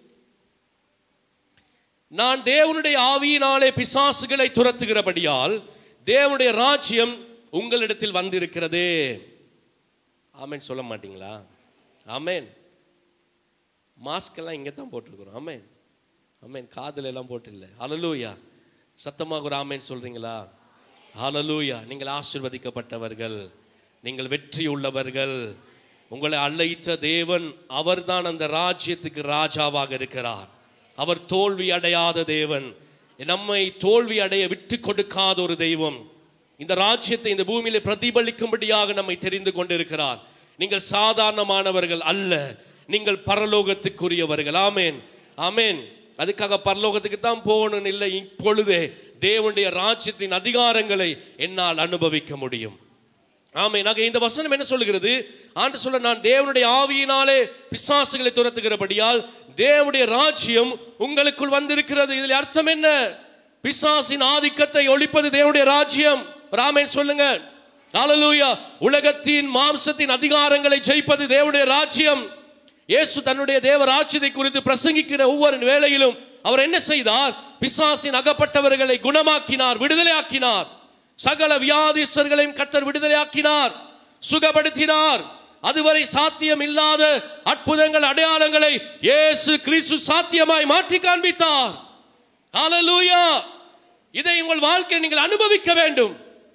நான் தேவனுடைய ஆவியினாலே பிசாசுகளை துரத்துகிறபடியால் தேவனுடைய ராஜ்யம் உங்களிடத்தில் வந்திருக்கிறதே ஆமென் சொல்ல மாட்டீங்களா ஆமென் மாஸ்க் எல்லாம் இங்கே தான் போட்டிருக்கிறோம் ஆமென் ஆமென் காதுல எல்லாம் போட்டு இல்லை ஹalleluya சத்தமாக ஒரு ஆமென் சொல்றீங்களா ஹalleluya நீங்கள் ஆசீர்வதிக்கப்பட்டவர்கள் நீங்கள் வெற்றி உள்ளவர்கள் உங்களை அழைத்த தேவன் அவர்தான் அந்த ராஜ்யத்துக்கு ராஜாவாக இருக்கிறார் அவர் தோல்வி அடையாத தேவன் நம்மை தோல்வி அடைய விட்டு கொடுக்காத ஒரு தெய்வம் இந்த ராஜ்யத்தை இந்த பூமியிலே பிரதிபலிக்கும்படியாக நம்மை தெரிந்து கொண்டிருக்கிறார் நீங்கள் சாதாரணமானவர்கள் அல்ல நீங்கள் பரலோகத்துக்குரியவர்கள் ஆமேன் ஆமேன் அதுக்காக பரலோகத்துக்கு தான் போகணும் இல்லை இப்பொழுதே தேவனுடைய ராஜ்யத்தின் அதிகாரங்களை என்னால் அனுபவிக்க முடியும் ஆமே நாங்க இந்த வசனம் என்ன சொல்லுகிறது ஆண்டு சொல்ல நான் தேவனுடைய ஆவியினாலே பிசாசுகளை துரத்துகிறபடியால் தேவனுடைய ராஜ்யம் உங்களுக்குள் வந்திருக்கிறது இதில் அர்த்தம் என்ன பிசாசின் ஆதிக்கத்தை ஒழிப்பது தேவனுடைய ராஜ்யம் ராமேன் சொல்லுங்க ஹalleluya உலகத்தின் மாம்சத்தின் அதிகாரங்களை ஜெயிப்பது தேவனுடைய ராஜ்யம் இயேசு தன்னுடைய தேவ ராஜ்யத்தை குறித்து பிரசங்கிக்கிற ஒவ்வொரு வேளையிலும் அவர் என்ன செய்தார் பிசாசின் அகப்பட்டவர்களை குணமாக்கினார் விடுதலையாக்கினார் சகல வியாதிஸ்தர்களையும் கத்தர் விடுதலையாக்கினார் சுகப்படுத்தினார் அதுவரை சாத்தியம் இல்லாத அற்புதங்கள் அடையாளங்களை இயேசு கிறிஸ்து சாத்தியமாய் மாற்றி காண்பித்தார் ஹalleluya இதை உங்கள் வாழ்க்கையில் நீங்கள் அனுபவிக்க வேண்டும்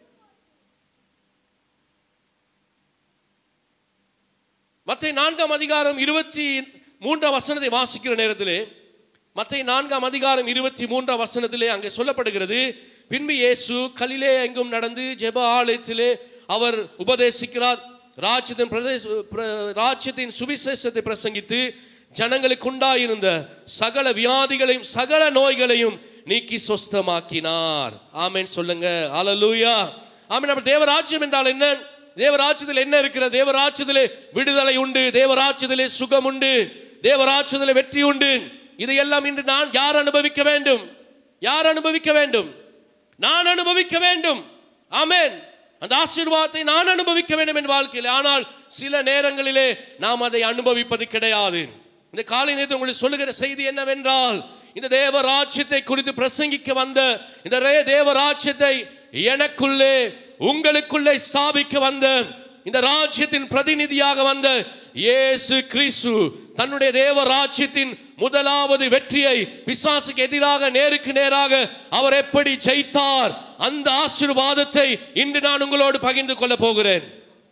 மத்திய நான்காம் அதிகாரம் இருபத்தி மூன்றாம் வசனத்தை வாசிக்கிற நேரத்திலே மத்திய நான்காம் அதிகாரம் இருபத்தி மூன்றாம் வசனத்திலே அங்கே சொல்லப்படுகிறது பின்பு இயேசு கலிலே எங்கும் நடந்து ஜெப ஆலயத்திலே அவர் உபதேசிக்கிறார் ராஜ்யத்தின் பிரதேச பிர- ராஜ்யத்தின் சுவிசேஷத்தை பிரசங்கித்து ஜனங்களுக்கு உண்டாயிருந்த சகல வியாதிகளையும் சகல நோய்களையும் நீக்கி சொஸ்தமாக்கினார் ஆமென் சொல்லுங்க ஹalleluya ஆமென் நம்ம தேவராஜ்யம் என்றால் என்ன தேவராஜ்யத்தில் என்ன இருக்கிறது தேவராஜ்யத்திலே விடுதலை உண்டு தேவராஜ்யத்திலே சுகம் உண்டு தேவராஜ்யத்திலே வெற்றி உண்டு இதையெல்லாம் இன்று நான் யார் அனுபவிக்க வேண்டும் யார் அனுபவிக்க வேண்டும் நான் அனுபவிக்க வேண்டும் ஆமென் அந்த ஆசீர்வாதத்தை நான் அனுபவிக்க வேண்டும் என் வாழ்க்கையில் ஆனால் சில நேரங்களிலே நாம் அதை அனுபவிப்பது கிடையாது இந்த காலை நேரத்தில் உங்களுக்கு சொல்லுகிற செய்தி என்னவென்றால் இந்த தேவ ராஜ்யத்தை குறித்து பிரசங்கிக்க வந்த இந்த ரே- தேவ ராஜ்யத்தை எனக்குள்ளே உங்களுக்குள்ளே ஸ்தாபிக்க வந்த இந்த ராஜ்யத்தின் பிரதிநிதியாக வந்த இயேசு கிறிஸ்து தன்னுடைய தேவ ராஜ்யத்தின் முதலாவது வெற்றியை பிசாசுக்கு எதிராக நேருக்கு நேராக அவர் எப்படி ஜெயித்தார் அந்த ஆசீர்வாதத்தை இன்று நான் உங்களோடு பகிர்ந்து கொள்ள போகிறேன்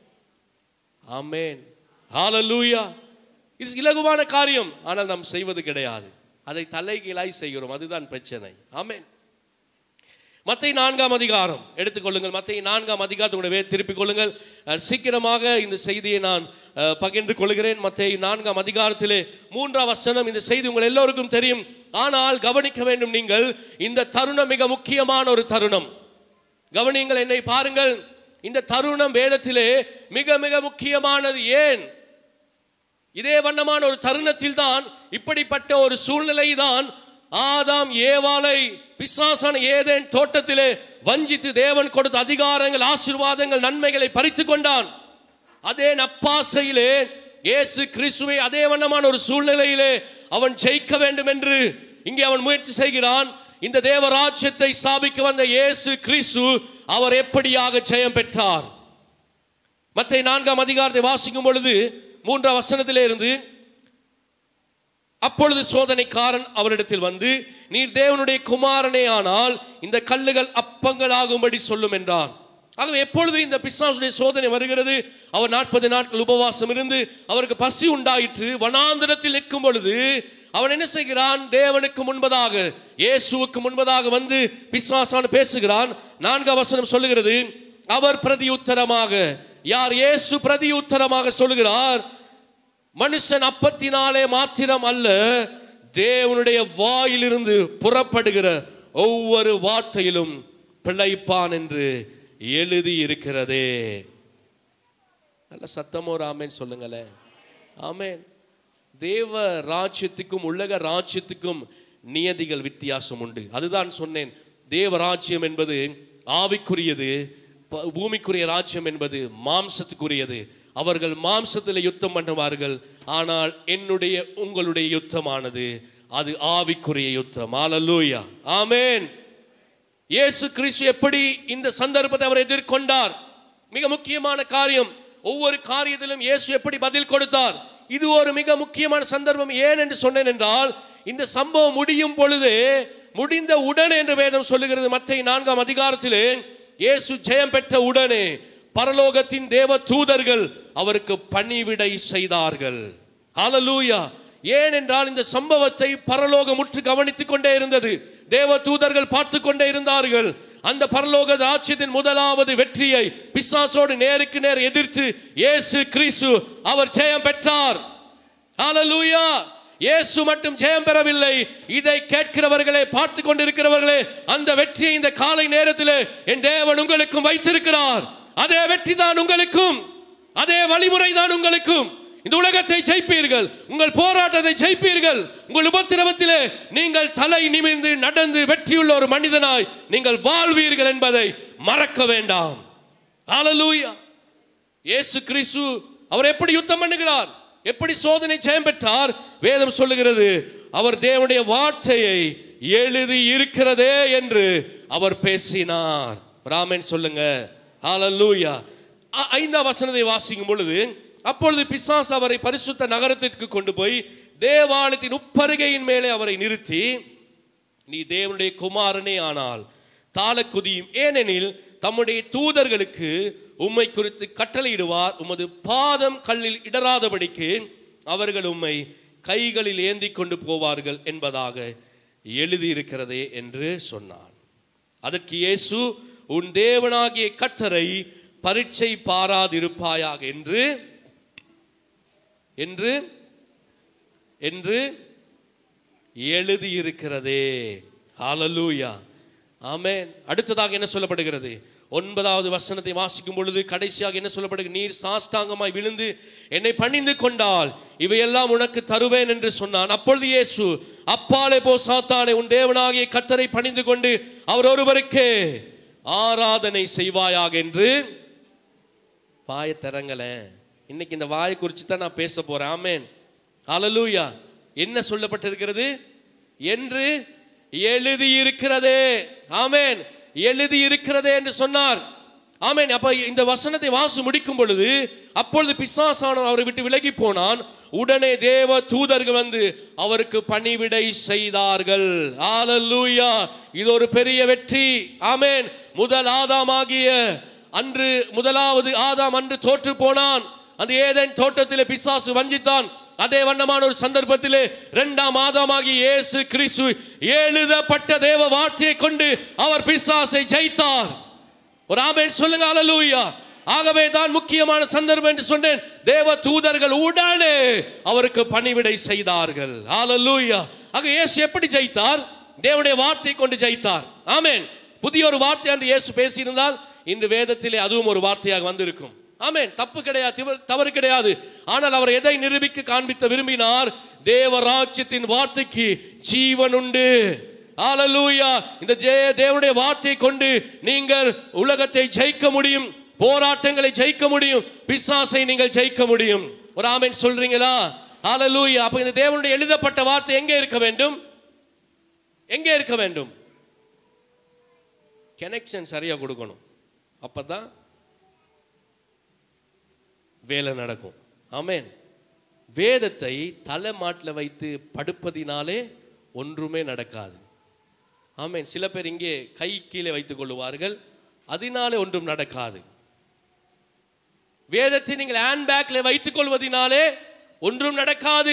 ஆமென் ஹalleluya இது இலகுவான காரியம் ஆனால் நாம் செய்வது கிடையாது அதை தலைகீழாய் செய்கிறோம் அதுதான் பிரச்சனை ஆமென் மத்தை நான்காம் அதிகாரம் எடுத்துக்கொள்ளுங்கள் மத்தை நான்காம் அதிகாரத்துடைய திருப்பிக் கொள்ளுங்கள் அஹ், சீக்கிரமாக இந்த செய்தியை நான் அஹ், பகிர்ந்து கொள்கிறேன் மத்தை நான்காம் அதிகாரத்திலே மூன்றாம் வசனம் இந்த செய்தி உங்கள் எல்லோருக்கும் தெரியும் ஆனால் கவனிக்க வேண்டும் நீங்கள் இந்த தருணம் மிக முக்கியமான ஒரு தருணம் கவனியுங்கள் என்னை பாருங்கள் இந்த தருணம் வேதத்திலே மிக மிக முக்கியமானது ஏன் இதே வண்ணமான ஒரு தருணத்தில் தான் இப்படிப்பட்ட ஒரு சூழ்நிலை தான் ஆதாம் ஏவாளை பிசாசான ஏதேன் தோட்டத்திலே வஞ்சித்து தேவன் கொடுத்த அதிகாரங்கள் ஆசீர்வாதங்கள் நன்மைகளை பறித்துக் கொண்டான் அதே நப்பாசையிலே இயேசு கிறிஸ்துவை அதே வண்ணமான ஒரு சூழ்நிலையிலே அவன் ஜெயிக்க வேண்டும் என்று இங்கே அவன் முயற்சி செய்கிறான் இந்த தேவராஜ்யத்தை ஸ்தாபிக்க வந்த இயேசு கிறிஸ்து அவர் எப்படியாக ஜெயம் பெற்றார் மத்திய நான்காம் அதிகாரத்தை வாசிக்கும் பொழுது மூன்றாம் வசனத்திலே இருந்து அப்பொழுது சோதனைக்காரன் அவரிடத்தில் வந்து நீர் தேவனுடைய குமாரனே ஆனால் இந்த கல்லுகள் அப்பங்களாகும்படி சொல்லும் என்றான் ஆகவே எப்பொழுது இந்த பிசாசுடைய சோதனை வருகிறது அவர் நாற்பது நாட்கள் உபவாசம் இருந்து அவருக்கு பசி உண்டாயிற்று வனாந்திரத்தில் நிற்கும் பொழுது அவன் என்ன செய்கிறான் தேவனுக்கு முன்பதாக இயேசுவுக்கு முன்பதாக வந்து பிசாசான பேசுகிறான் நான்காம் வசனம் சொல்லுகிறது அவர் பிரதியுத்தரமாக யார் இயேசு பிரதியுத்தரமாக சொல்லுகிறார் மனுஷன் அப்பத்தினாலே மாத்திரம் அல்ல தேவனுடைய வாயிலிருந்து புறப்படுகிற ஒவ்வொரு வார்த்தையிலும் பிழைப்பான் என்று எழுதி இருக்கிறதே நல்ல சத்தமோ ராமேன் சொல்லுங்களேன் ஆமேன் தேவ ராஜ்யத்துக்கும் உலக ராஜ்யத்துக்கும் நியதிகள் வித்தியாசம் உண்டு அதுதான் சொன்னேன் தேவ ராஜ்யம் என்பது ஆவிக்குரியது ப- பூமிக்குரிய ராஜ்யம் என்பது மாம்சத்துக்குரியது அவர்கள் மாம்சத்தில் யுத்தம் பண்ணுவார்கள் ஆனால் என்னுடைய உங்களுடைய யுத்தமானது அது ஆவிக்குரிய யுத்தம் ஆலலூயா ஆமேன் இயேசு கிறிஸ்து எப்படி இந்த சந்தர்ப்பத்தை அவர் எதிர்கொண்டார் மிக முக்கியமான காரியம் ஒவ்வொரு காரியத்திலும் இயேசு எப்படி பதில் கொடுத்தார் இது ஒரு மிக முக்கியமான சந்தர்ப்பம் ஏன் என்று சொன்னேன் என்றால் இந்த சம்பவம் முடியும் பொழுது முடிந்த உடனே என்று வேதம் சொல்லுகிறது மத்திய நான்காம் அதிகாரத்திலே இயேசு ஜெயம் பெற்ற உடனே பரலோகத்தின் தேவ தூதர்கள் அவருக்கு பணிவிடை செய்தார்கள் ஹalleluya ஏனென்றால் இந்த சம்பவத்தை பரலோகம் முற்று கவனித்துக் கொண்டே இருந்தது தேவ தூதர்கள் பார்த்து கொண்டே இருந்தார்கள் அந்த பரலோக ராஜ்யத்தின் முதலாவது வெற்றியை பிசாசோடு நேருக்கு நேர் எதிர்த்து இயேசு கிறிஸ்து அவர் ஜெயம் பெற்றார் ஹalleluya இயேசு மட்டும் ஜெயம் பெறவில்லை இதை கேட்கிறவர்களே பார்த்து கொண்டிருக்கிறவர்களே அந்த வெற்றியை இந்த காலை நேரத்தில் என் தேவன் உங்களுக்கும் வைத்திருக்கிறார் அதே வெற்றி தான் உங்களுக்கும் அதே வழிமுறை தான் உங்களுக்கும் இந்த உலகத்தை ஜெயிப்பீர்கள் உங்கள் போராட்டத்தை ஜெயிப்பீர்கள் உங்கள் உபத்திரவத்திலே நீங்கள் தலை நிமிர்ந்து நடந்து வெற்றியுள்ள ஒரு மனிதனாய் நீங்கள் வாழ்வீர்கள் என்பதை மறக்க வேண்டாம் ஹalleluya இயேசு கிறிஸ்து அவர் எப்படி யுத்தம் பண்ணுகிறார் எப்படி சோதனை ஜெயம் பெற்றார் வேதம் சொல்லுகிறது அவர் தேவனுடைய வார்த்தையை எழுதி இருக்கிறதே என்று அவர் பேசினார் ராமன் சொல்லுங்க ஹalleluya ஐ- ஐந்தாம் வசனத்தை வாசிக்கும் பொழுது அப்பொழுது பிசாஸ் அவரை பரிசுத்த நகரத்திற்கு கொண்டு போய் தேவாலயத்தின் உப்பருகையின் மேலே அவரை நிறுத்தி நீ தேவனுடைய குமாரனே ஆனால் தாளக்குதியும் ஏனெனில் தம்முடைய தூதர்களுக்கு உம்மை குறித்து கட்டளையிடுவார் உமது பாதம் கல்லில் இடராதபடிக்கு அவர்கள் உம்மை கைகளில் ஏந்தி கொண்டு போவார்கள் என்பதாக எழுதியிருக்கிறதே என்று சொன்னான் அதற்கு இயேசு உன் தேவனாகிய கட்டரை பரீட்சை பாராதிருப்பாயாக என்று என்று என்று எழுதியிருக்கிறதே ஹalleluya ஆமென் அடுத்ததாக என்ன சொல்லப்படுகிறது ஒன்பதாவது வசனத்தை வாசிக்கும் பொழுது கடைசியாக என்ன சொல்லப்படுகிறது நீர் சாஷ்டாங்கமாய் விழுந்து என்னை பணிந்து கொண்டால் இவையெல்லாம் உனக்கு தருவேன் என்று சொன்னான் அப்பொழுது இயேசு அப்பாலே போ சாத்தானே உன் தேவனாகிய கத்தரை பணிந்து கொண்டு அவர் ஒருவருக்கே ஆராதனை செய்வாயாக என்று வாயை திறங்களேன் இன்னைக்கு இந்த வாயை குறித்து தான் நான் பேச போறேன் ஆமேன் ஹalleluya என்ன சொல்லப்பட்டிருக்கிறது என்று எழுதியிருக்கிறதே ஆமேன் எழுதியிருக்கிறதே என்று சொன்னார் ஆமேன் அப்ப இந்த வசனத்தை வாசி முடிக்கும் பொழுது அப்பொழுது பிசாசானவன் அவரை விட்டு விலகி போனான் உடனே தேவ தூதர்கள் வந்து அவருக்கு பணிவிடை செய்தார்கள் ஹalleluya இது ஒரு பெரிய வெற்றி ஆமேன் முதல் ஆதாமாகிய அன்று முதலாவது ஆதாம் அன்று தோற்று போனான் அந்த ஏதேன் தோட்டத்திலே பிசாசு வஞ்சித்தான் அதே வண்ணமான ஒரு சந்தர்ப்பத்திலே இரண்டாம் ஆதாமாகி இயேசு கிறிஸ்து எழுதப்பட்ட தேவ வார்த்தையை கொண்டு அவர் பிசாசை ஜெயித்தார் ஒரு ஆமென் சொல்லுங்க அல்லேலூயா ஆகவே தான் முக்கியமான சந்தர்ப்பம் என்று சொன்னேன் தேவ தூதர்கள் உடனே அவருக்கு பணிவிடை செய்தார்கள் அல்லேலூயா ஆக இயேசு எப்படி ஜெயித்தார் தேவனுடைய வார்த்தை கொண்டு ஜெயித்தார் ஆமென் புதிய ஒரு வார்த்தை என்று இயேசு பேசியிருந்தால் இன்று வேதத்திலே அதுவும் ஒரு வார்த்தையாக வந்திருக்கும் ஆமென் தப்பு கிடையாது திவ- தவறு கிடையாது ஆனால் அவர் எதை நிரூபிக்க காண்பித்த விரும்பினார் தேவராஜ்யத்தின் வார்த்தைக்கு ஜீவன் உண்டு ஹalleluya இந்த ஜெய தேவனுடைய வார்த்தையை கொண்டு நீங்கள் உலகத்தை ஜெயிக்க முடியும் போராட்டங்களை ஜெயிக்க முடியும் பிசாசை நீங்கள் ஜெயிக்க முடியும் ஒரு ஆமென் சொல்றீங்களா ஹalleluya அப்ப இந்த தேவனுடைய எழுதப்பட்ட வார்த்தை எங்கே இருக்க வேண்டும் எங்கே இருக்க வேண்டும் கனெக்ஷன் சரியா கொடுக்கணும் அப்பதான் வேலை நடக்கும் ஆமென் வேதத்தை தலைமாட்டில் வைத்து படுப்பதினாலே ஒன்றுமே நடக்காது ஆமென் சில பேர் இங்கே கை கீழே வைத்துக் கொள்ளுவார்கள் அதனாலே ஒன்றும் நடக்காது வேதத்தை நீங்கள் ஹேண்ட் பேக்ல வைத்துக் கொள்வதினாலே ஒன்றும் நடக்காது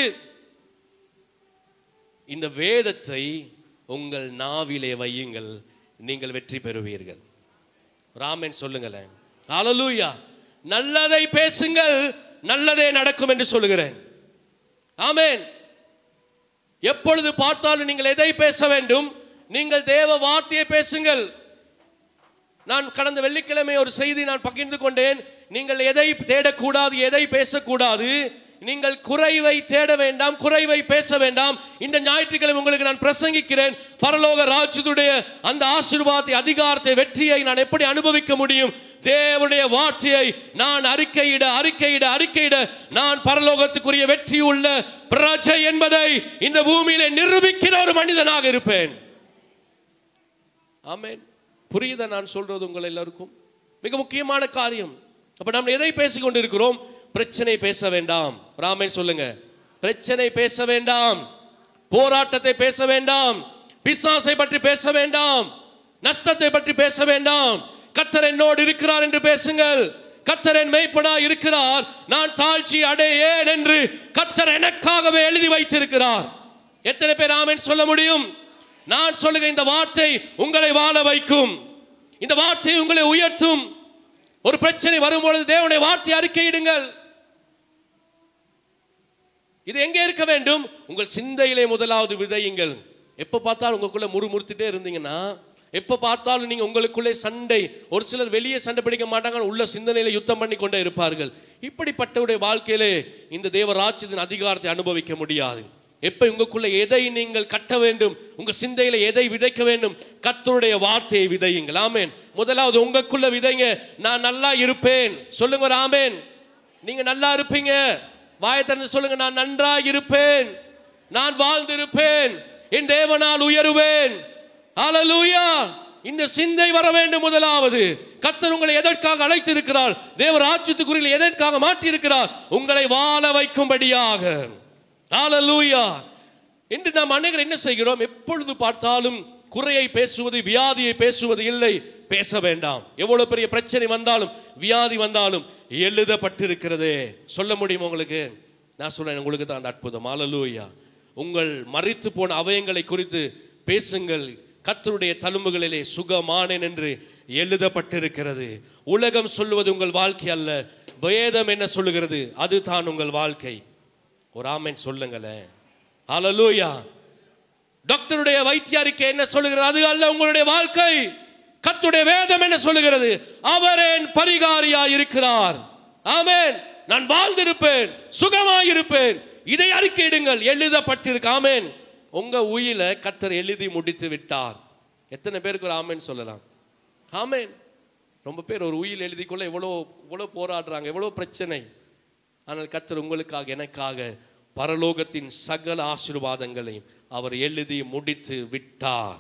இந்த வேதத்தை உங்கள் நாவிலே வையுங்கள் நீங்கள் வெற்றி பெறுவீர்கள் ராமன் சொல்லுங்களேன் ஹalleluya நல்லதை பேசுங்கள் நல்லதே நடக்கும் என்று சொல்லுகிறேன் ஆமென் எப்பொழுது பார்த்தாலும் நீங்கள் எதை பேச வேண்டும் நீங்கள் தேவ வார்த்தையை பேசுங்கள் நான் கடந்த வெள்ளிக்கிழமை ஒரு செய்தி நான் பகிர்ந்து கொண்டேன் நீங்கள் எதை தேடக்கூடாது எதை பேசக்கூடாது நீங்கள் குறைவை தேட வேண்டாம் குறைவை பேச வேண்டாம் இந்த ஞாயிற்றுக்கிழமை உங்களுக்கு நான் பிரசங்கிக்கிறேன் பரலோக ராஜ்யத்துடைய அந்த ஆசீர்வாதத்தை அதிகாரத்தை வெற்றியை நான் எப்படி அனுபவிக்க முடியும் தேவனுடைய வார்த்தையை நான் அறிக்கையிட அறிக்கையிட அறிக்கையிட நான் பரலோகத்துக்குரிய வெற்றி உள்ள பிரஜை என்பதை இந்த பூமியிலே நிரூபிக்கிற ஒரு மனிதனாக இருப்பேன் ஆமென் புரியுதா நான் சொல்றது உங்கள் எல்லாருக்கும் மிக முக்கியமான காரியம் அப்ப நாம் எதை பேசிக் கொண்டிருக்கிறோம் பிரச்சனை பேச வேண்டாம் ராமன் சொல்லுங்க பிரச்சனை பேச வேண்டாம் போராட்டத்தை பேச வேண்டாம் பிசாசை பற்றி பேச வேண்டாம் நஷ்டத்தை பற்றி பேச வேண்டாம் கத்தர் என்னோடு இருக்கிறார் என்று பேசுங்கள் கத்தர் என் மெய்ப்பனா இருக்கிறார் நான் தாழ்ச்சி அடையேன் என்று கத்தர் எனக்காகவே எழுதி வைத்திருக்கிறார் எத்தனை பேர் ஆமென் சொல்ல முடியும் நான் சொல்லுகிற இந்த வார்த்தை உங்களை வாழ வைக்கும் இந்த வார்த்தை உங்களை உயர்த்தும் ஒரு பிரச்சனை வரும்பொழுது தேவனுடைய வார்த்தை அறிக்கையிடுங்கள் இது எங்கே இருக்க வேண்டும் உங்கள் சிந்தையிலே முதலாவது விதையுங்கள் எப்ப பார்த்தாலும் உங்களுக்குள்ள முறுமுறுத்துட்டே இருந்தீங்கன்னா எப்ப பார்த்தாலும் நீங்க உங்களுக்குள்ளே சண்டை ஒரு சிலர் வெளியே சண்டை பிடிக்க மாட்டாங்க ஆனா உள்ள சிந்தனையில யுத்தம் பண்ணி கொண்டே இருப்பார்கள் இப்படிப்பட்டவருடைய வாழ்க்கையிலே இந்த தேவராட்சியத்தின் அதிகாரத்தை அனுபவிக்க முடியாது எப்ப உங்களுக்குள்ள எதை நீங்கள் கட்ட வேண்டும் உங்க சிந்தையில எதை விதைக்க வேண்டும் கர்த்தருடைய வார்த்தையை விதையுங்கள் ஆமென் முதலாவது உங்களுக்குள்ள விதைங்க நான் நல்லா இருப்பேன் சொல்லுங்க ஒரு ஆமென் நீங்க நல்லா இருப்பீங்க வாயை திறந்து சொல்லுங்க நான் நன்றாக இருப்பேன் நான் வாழ்ந்திருப்பேன் என் தேவனால் உயருவேன் ஹalleluya இந்த சிந்தை வர வேண்டும் முதலாவது கர்த்தர் உங்களை எதற்காக அழைத்திருக்கிறார் தேவ ராஜ்யத்துக்குரிய எதற்காக மாற்றி இருக்கிறார் உங்களை வாழ வைக்கும்படியாக ஹalleluya இன்று நாம் அநேகர் என்ன செய்கிறோம் எப்பொழுது பார்த்தாலும் குறையை பேசுவது வியாதியை பேசுவது இல்லை பேச வேண்டாம் எவ்வளவு பெரிய பிரச்சனை வந்தாலும் வியாதி வந்தாலும் எழுதப்பட்டிருக்கிறதே சொல்ல முடியும் உங்களுக்கு நான் சொல்றேன் உங்களுக்கு தான் அந்த அற்புதம் ஹalleluya உங்கள் மறித்து போன அவயங்களை குறித்து பேசுங்கள் கர்த்தருடைய தழும்புகளிலே சுகமானேன் என்று எழுதப்பட்டிருக்கிறது உலகம் சொல்லுவது உங்கள் வாழ்க்கை அல்ல வேதம் என்ன சொல்லுகிறது அதுதான் உங்கள் வாழ்க்கை ஒரு ஆமென் சொல்லுங்களேன் ஹalleluya டாக்டருடைய வைத்திய அறிக்கை என்ன சொல்லுகிறது அது அல்ல உங்களுடைய வாழ்க்கை கர்த்தருடைய வேதம் என்ன சொல்லுகிறது அவர் என் பரிகாரியா இருக்கிறார் ஆமென் நான் வாழ்ந்திருப்பேன் சுகமாயிருப்பேன் இதை அறிக்கையிடுங்கள் எழுதப்பட்டிருக்கு ஆமென் உங்க உயில கர்த்தர் எழுதி முடித்து விட்டார் எத்தனை பேருக்கு ஒரு ஆமென் சொல்லலாம் ஆமென் ரொம்ப பேர் ஒரு உயில் எழுதிக்கொள்ள எவ்வளோ எவ்வளோ போராடுறாங்க எவ்வளோ பிரச்சனை ஆனால் கர்த்தர் உங்களுக்காக எனக்காக பரலோகத்தின் சகல ஆசீர்வாதங்களையும் அவர் எழுதி முடித்து விட்டார்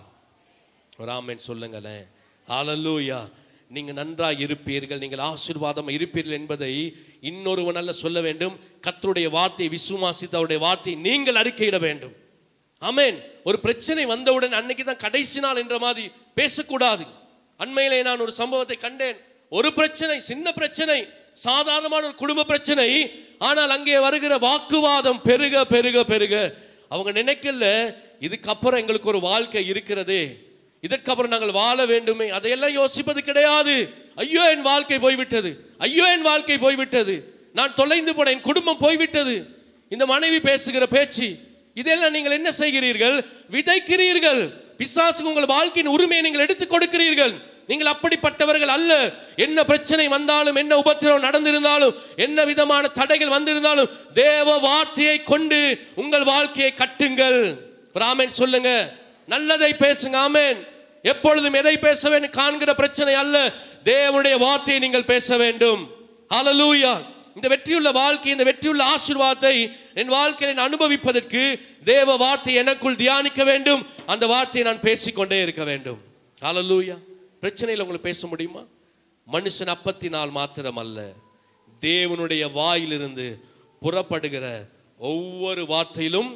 ஒரு ஆமென் சொல்லுங்களேன் ஹalleluya நீங்க நன்றாய் இருப்பீர்கள் நீங்கள் ஆசீர்வாதம் இருப்பீர்கள் என்பதை இன்னொருவன் அல்ல சொல்ல வேண்டும் கர்த்தருடைய வார்த்தை விசுவாசித்து அவருடைய வார்த்தை நீங்கள் அறிக்கையிட வேண்டும் ஆமென் ஒரு பிரச்சனை வந்தவுடன் அன்னைக்கு தான் கடைசி நாள் என்ற மாதிரி பேசக்கூடாது அண்மையிலே நான் ஒரு சம்பவத்தை கண்டேன் ஒரு பிரச்சனை சின்ன பிரச்சனை சாதாரணமான ஒரு குடும்ப பிரச்சனை ஆனால் அங்கே வருகிற வாக்குவாதம் பெருக பெருக பெருக அவங்க நினைக்கல இதுக்கப்புறம் எங்களுக்கு ஒரு வாழ்க்கை இருக்கிறதே இதற்கப்புறம் நாங்கள் வாழ வேண்டுமே அதையெல்லாம் யோசிப்பது கிடையாது ஐயோ என் வாழ்க்கை போய்விட்டது ஐயோ என் வாழ்க்கை போய்விட்டது நான் தொலைந்து போன என் குடும்பம் போய்விட்டது இந்த மனைவி பேசுகிற பேச்சு இதெல்லாம் நீங்கள் என்ன செய்கிறீர்கள் விதைக்கிறீர்கள் பிசாசுக்கு உங்கள் வாழ்க்கையின் உரிமையை நீங்கள் எடுத்துக் கொடுக்கிறீர்கள் நீங்கள் அப்படிப்பட்டவர்கள் அல்ல என்ன பிரச்சனை வந்தாலும் என்ன உபத்திரம் நடந்திருந்தாலும் என்ன விதமான தடைகள் வந்திருந்தாலும் தேவ வார்த்தையை கொண்டு உங்கள் வாழ்க்கையை கட்டுங்கள் ஒரு ஆமென் சொல்லுங்க நல்லதை பேசுங்க ஆமென் எப்பொழுதும் எதை பேச வேண்டும் காண்கிற பிரச்சனை அல்ல தேவனுடைய வார்த்தையை நீங்கள் பேச வேண்டும் ஹalleluya இந்த வெற்றியுள்ள வாழ்க்கை இந்த வெற்றியுள்ள ஆசீர்வாதத்தை என் வாழ்க்கையில் நான் அனுபவிப்பதற்கு தேவ வார்த்தை எனக்குள் தியானிக்க வேண்டும் அந்த வார்த்தையை நான் பேசிக்கொண்டே இருக்க வேண்டும் ஹalleluya பிரச்சனையில் உங்களுக்கு பேச முடியுமா மனுஷன் அப்பத்தினால் மாத்திரம் அல்ல தேவனுடைய வாயிலிருந்து புறப்படுகிற ஒவ்வொரு வார்த்தையிலும்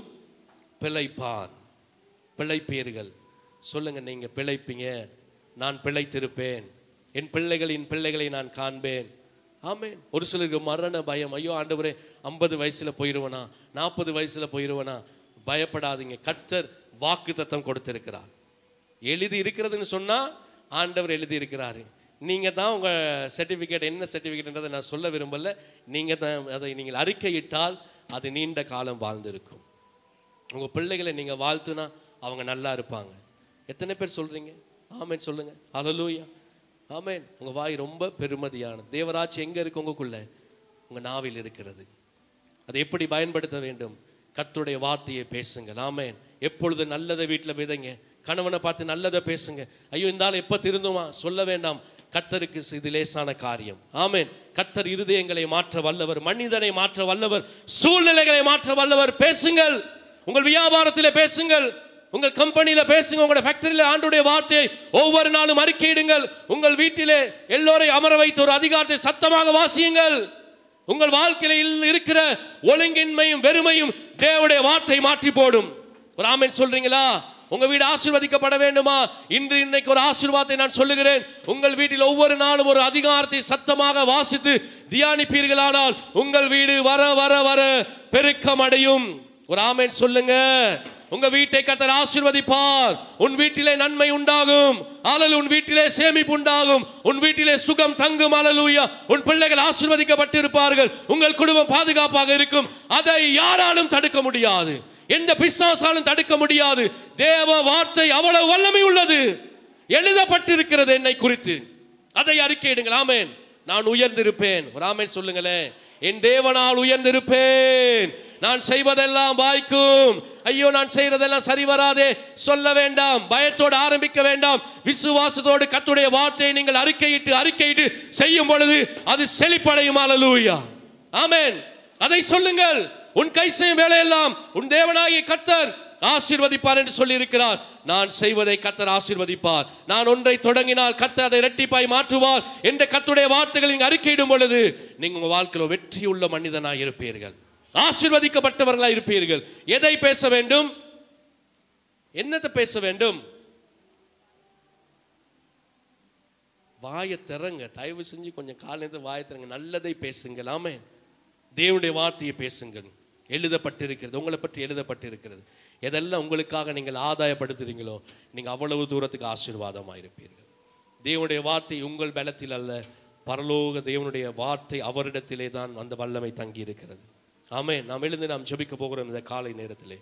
பிழைப்பான் பிழைப்பீர்கள் சொல்லுங்க நீங்க பிழைப்பீங்க நான் பிழைத்திருப்பேன் என் பிள்ளைகளின் பிள்ளைகளை நான் காண்பேன் ஆமென் ஒரு சிலருக்கு மரண பயம் ஐயோ ஆண்டவரே ஐம்பது வயசுல போயிருவனா நாற்பது வயசுல போயிருவனா பயப்படாதீங்க கர்த்தர் வாக்கு தத்தம் கொடுத்திருக்கிறார் எழுதி இருக்கிறதுன்னு சொன்னா ஆண்டவர் எழுதி இருக்கிறாரு நீங்க தான் உங்க சர்டிபிகேட் என்ன சர்டிபிகேட்ன்றதை நான் சொல்ல விரும்பல நீங்க தான் அதை நீங்கள் அறிக்கையிட்டால் அது நீண்ட காலம் வாழ்ந்திருக்கும் உங்க பிள்ளைகளை நீங்க வாழ்த்துனா அவங்க நல்லா இருப்பாங்க எத்தனை பேர் சொல்றீங்க ஆமென் சொல்லுங்க ஹalleluya ஆமென் உங்க வாய் ரொம்ப பெருமதியானது தேவராட்சி எங்க இருக்கு உங்களுக்குள்ள உங்க நாவில் இருக்கிறது அதை எப்படி பயன்படுத்த வேண்டும் கர்த்தருடைய வார்த்தையை பேசுங்க ஆமென் எப்பொழுது நல்லதை வீட்டில் விதைங்க கணவனை பார்த்து நல்லதை பேசுங்க ஐயோ இந்த ஆள் எப்போ திருந்துமா சொல்ல வேண்டாம் கர்த்தருக்கு இது லேசான காரியம் ஆமென் கர்த்தர் இருதயங்களை மாற்ற வல்லவர் மனிதனை மாற்ற வல்லவர் சூழ்நிலைகளை மாற்ற வல்லவர் பேசுங்கள் உங்கள் வியாபாரத்திலே பேசுங்கள் உங்கள் கம்பெனியில பேசுங்க உங்களோட ஃபேக்டரியில ஆண்டுடைய வார்த்தையை ஒவ்வொரு நாளும் அறிக்கையிடுங்கள் உங்கள் வீட்டிலே எல்லோரையும் அமர வைத்து ஒரு அதிகாரத்தை சத்தமாக வாசியுங்கள் உங்கள் வாழ்க்கையில் இருக்கிற ஒழுங்கின்மையும் வெறுமையும் தேவனுடைய வார்த்தை மாற்றி போடும் ஒரு ஆமென் சொல்றீங்களா உங்க வீடு ஆசீர்வதிக்கப்பட வேண்டுமா இன்று இன்னைக்கு ஒரு ஆசீர்வாதத்தை நான் சொல்லுகிறேன் உங்கள் வீட்டில் ஒவ்வொரு நாளும் ஒரு அதிகாரத்தை சத்தமாக வாசித்து தியானிப்பீர்களானால் உங்கள் வீடு வர வர வர பெருக்கம் அடையும் ஒரு ஆமென் சொல்லுங்க உங்க வீட்டை கத்தர் ஆசீர்வதிப்பார் உன் வீட்டிலே நன்மை உண்டாகும் ஆலல் உன் வீட்டிலே சேமிப்பு உண்டாகும் உன் வீட்டிலே சுகம் தங்கும் அலலூயா உன் பிள்ளைகள் ஆசீர்வதிக்கப்பட்டிருப்பார்கள் உங்கள் குடும்பம் பாதுகாப்பாக இருக்கும் அதை யாராலும் தடுக்க முடியாது எந்த பிசாசாலும் தடுக்க முடியாது தேவ வார்த்தை அவ்வளவு வல்லமை உள்ளது எழுதப்பட்டிருக்கிறது என்னை குறித்து அதை அறிக்கையிடுங்கள் ஆமென் நான் உயர்ந்திருப்பேன் ஒரு ஆமென் சொல்லுங்களேன் என் தேவனால் உயர்ந்திருப்பேன் நான் செய்வதெல்லாம் வாய்க்கும் ஐயோ நான் செய்யறதெல்லாம் சரி வராதே சொல்ல வேண்டாம் பயத்தோடு ஆரம்பிக்க வேண்டாம் விசுவாசத்தோடு கத்துடைய வார்த்தையை நீங்கள் அறிக்கையிட்டு அறிக்கையிட்டு செய்யும் பொழுது அது செழிப்படையும் அலலூயா ஆமென் அதை சொல்லுங்கள் உன் கை செய்யும் வேலையெல்லாம் உன் தேவனாகிய கர்த்தர் ஆசீர்வதிப்பார் என்று சொல்லி இருக்கிறார் நான் செய்வதை கத்தர் ஆசீர்வதிப்பார் நான் ஒன்றை தொடங்கினால் கத்தர் அதை இரட்டிப்பாய் மாற்றுவார் என்ற கத்துடைய வார்த்தைகள் நீங்க அறிக்கையிடும் பொழுது நீங்க உங்க வாழ்க்கையில் வெற்றியுள்ள மனிதனாய் இருப்பீர்கள் ஆசீர்வதிக்கப்பட்டவர்களாய் இருப்பீர்கள் எதை பேச வேண்டும் என்னத்தை பேச வேண்டும் வாயை திறங்க தயவு செஞ்சு கொஞ்சம் காலையில் வாயை திறங்க நல்லதை பேசுங்கள் ஆமே தேவனுடைய வார்த்தையை பேசுங்கள் எழுதப்பட்டிருக்கிறது உங்களை பற்றி எழுதப்பட்டிருக்கிறது எதெல்லாம் உங்களுக்காக நீங்கள் ஆதாயப்படுத்துறீங்களோ நீங்கள் அவ்வளவு தூரத்துக்கு ஆசீர்வாதமாக இருப்பீர்கள் தேவனுடைய வார்த்தை உங்கள் பலத்தில் அல்ல பரலோக தேவனுடைய வார்த்தை அவரிடத்திலே தான் அந்த வல்லமை தங்கி இருக்கிறது ஆமே நாம் எழுந்து நாம் ஜெபிக்க போகிறோம் இந்த காலை நேரத்திலே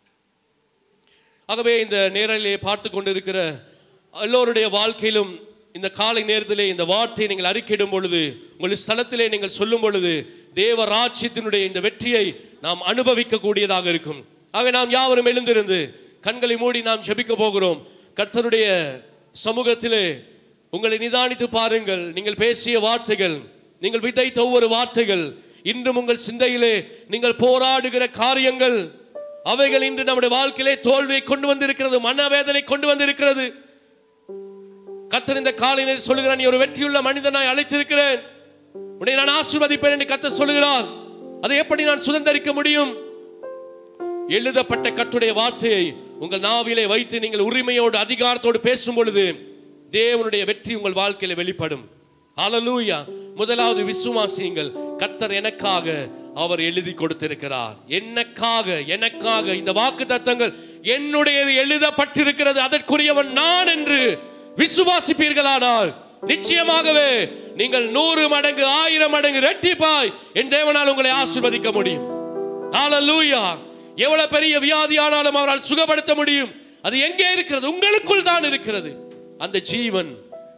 ஆகவே இந்த நேரலிலே பார்த்து கொண்டிருக்கிற எல்லோருடைய வாழ்க்கையிலும் இந்த காலை நேரத்திலே இந்த வார்த்தையை நீங்கள் அறிக்கையிடும் பொழுது உங்கள் ஸ்தலத்திலே நீங்கள் சொல்லும் பொழுது தேவ ராஜ்யத்தினுடைய இந்த வெற்றியை நாம் அனுபவிக்க கூடியதாக இருக்கும் ஆக நாம் யாவரும் எழுந்திருந்து கண்களை மூடி நாம் ஜெபிக்க போகிறோம் கர்த்தருடைய சமூகத்திலே உங்களை நிதானித்து பாருங்கள் நீங்கள் பேசிய வார்த்தைகள் நீங்கள் விதைத்த ஒவ்வொரு வார்த்தைகள் இன்றும் உங்கள் சிந்தையிலே நீங்கள் போராடுகிற காரியங்கள் அவைகள் இன்று நம்முடைய வாழ்க்கையிலே தோல்வியை கொண்டு வந்திருக்கிறது மனவேதனை கொண்டு வந்திருக்கிறது கத்தர் இந்த காலையிலே சொல்லுகிறான் நீ ஒரு வெற்றியுள்ள மனிதனாய் அழைத்திருக்கிறேன் உன்னை நான் ஆசீர்வதிப்பேன் என்று கத்தர் சொல்லுகிறார் அதை எப்படி நான் சுதந்திரிக்க முடியும் எழுதப்பட்ட கத்துடைய வார்த்தையை உங்கள் நாவிலே வைத்து நீங்கள் உரிமையோடு அதிகாரத்தோடு பேசும் பொழுது தேவனுடைய வெற்றி உங்கள் வாழ்க்கையில வெளிப்படும் ஹalleluya முதலாவது விசுவாசியுங்கள் கத்தர் எனக்காக அவர் எழுதி கொடுத்திருக்கிறார் எனக்காக எனக்காக இந்த வாக்கு தத்தங்கள் என்னுடையது எழுதப்பட்டிருக்கிறது அதற்குரியவன் நான் என்று விசுவாசிப்பீர்களானால் நிச்சயமாகவே நீங்கள் நூறு மடங்கு ஆயிரம் மடங்கு ரெட்டிப்பாய் என் தேவனால் உங்களை ஆசீர்வதிக்க முடியும் ஹalleluya எவ்வளவு பெரிய வியாதியானாலும் அவரால் சுகப்படுத்த முடியும் அது எங்கே இருக்கிறது உங்களுக்குள் தான் இருக்கிறது அந்த ஜீவன்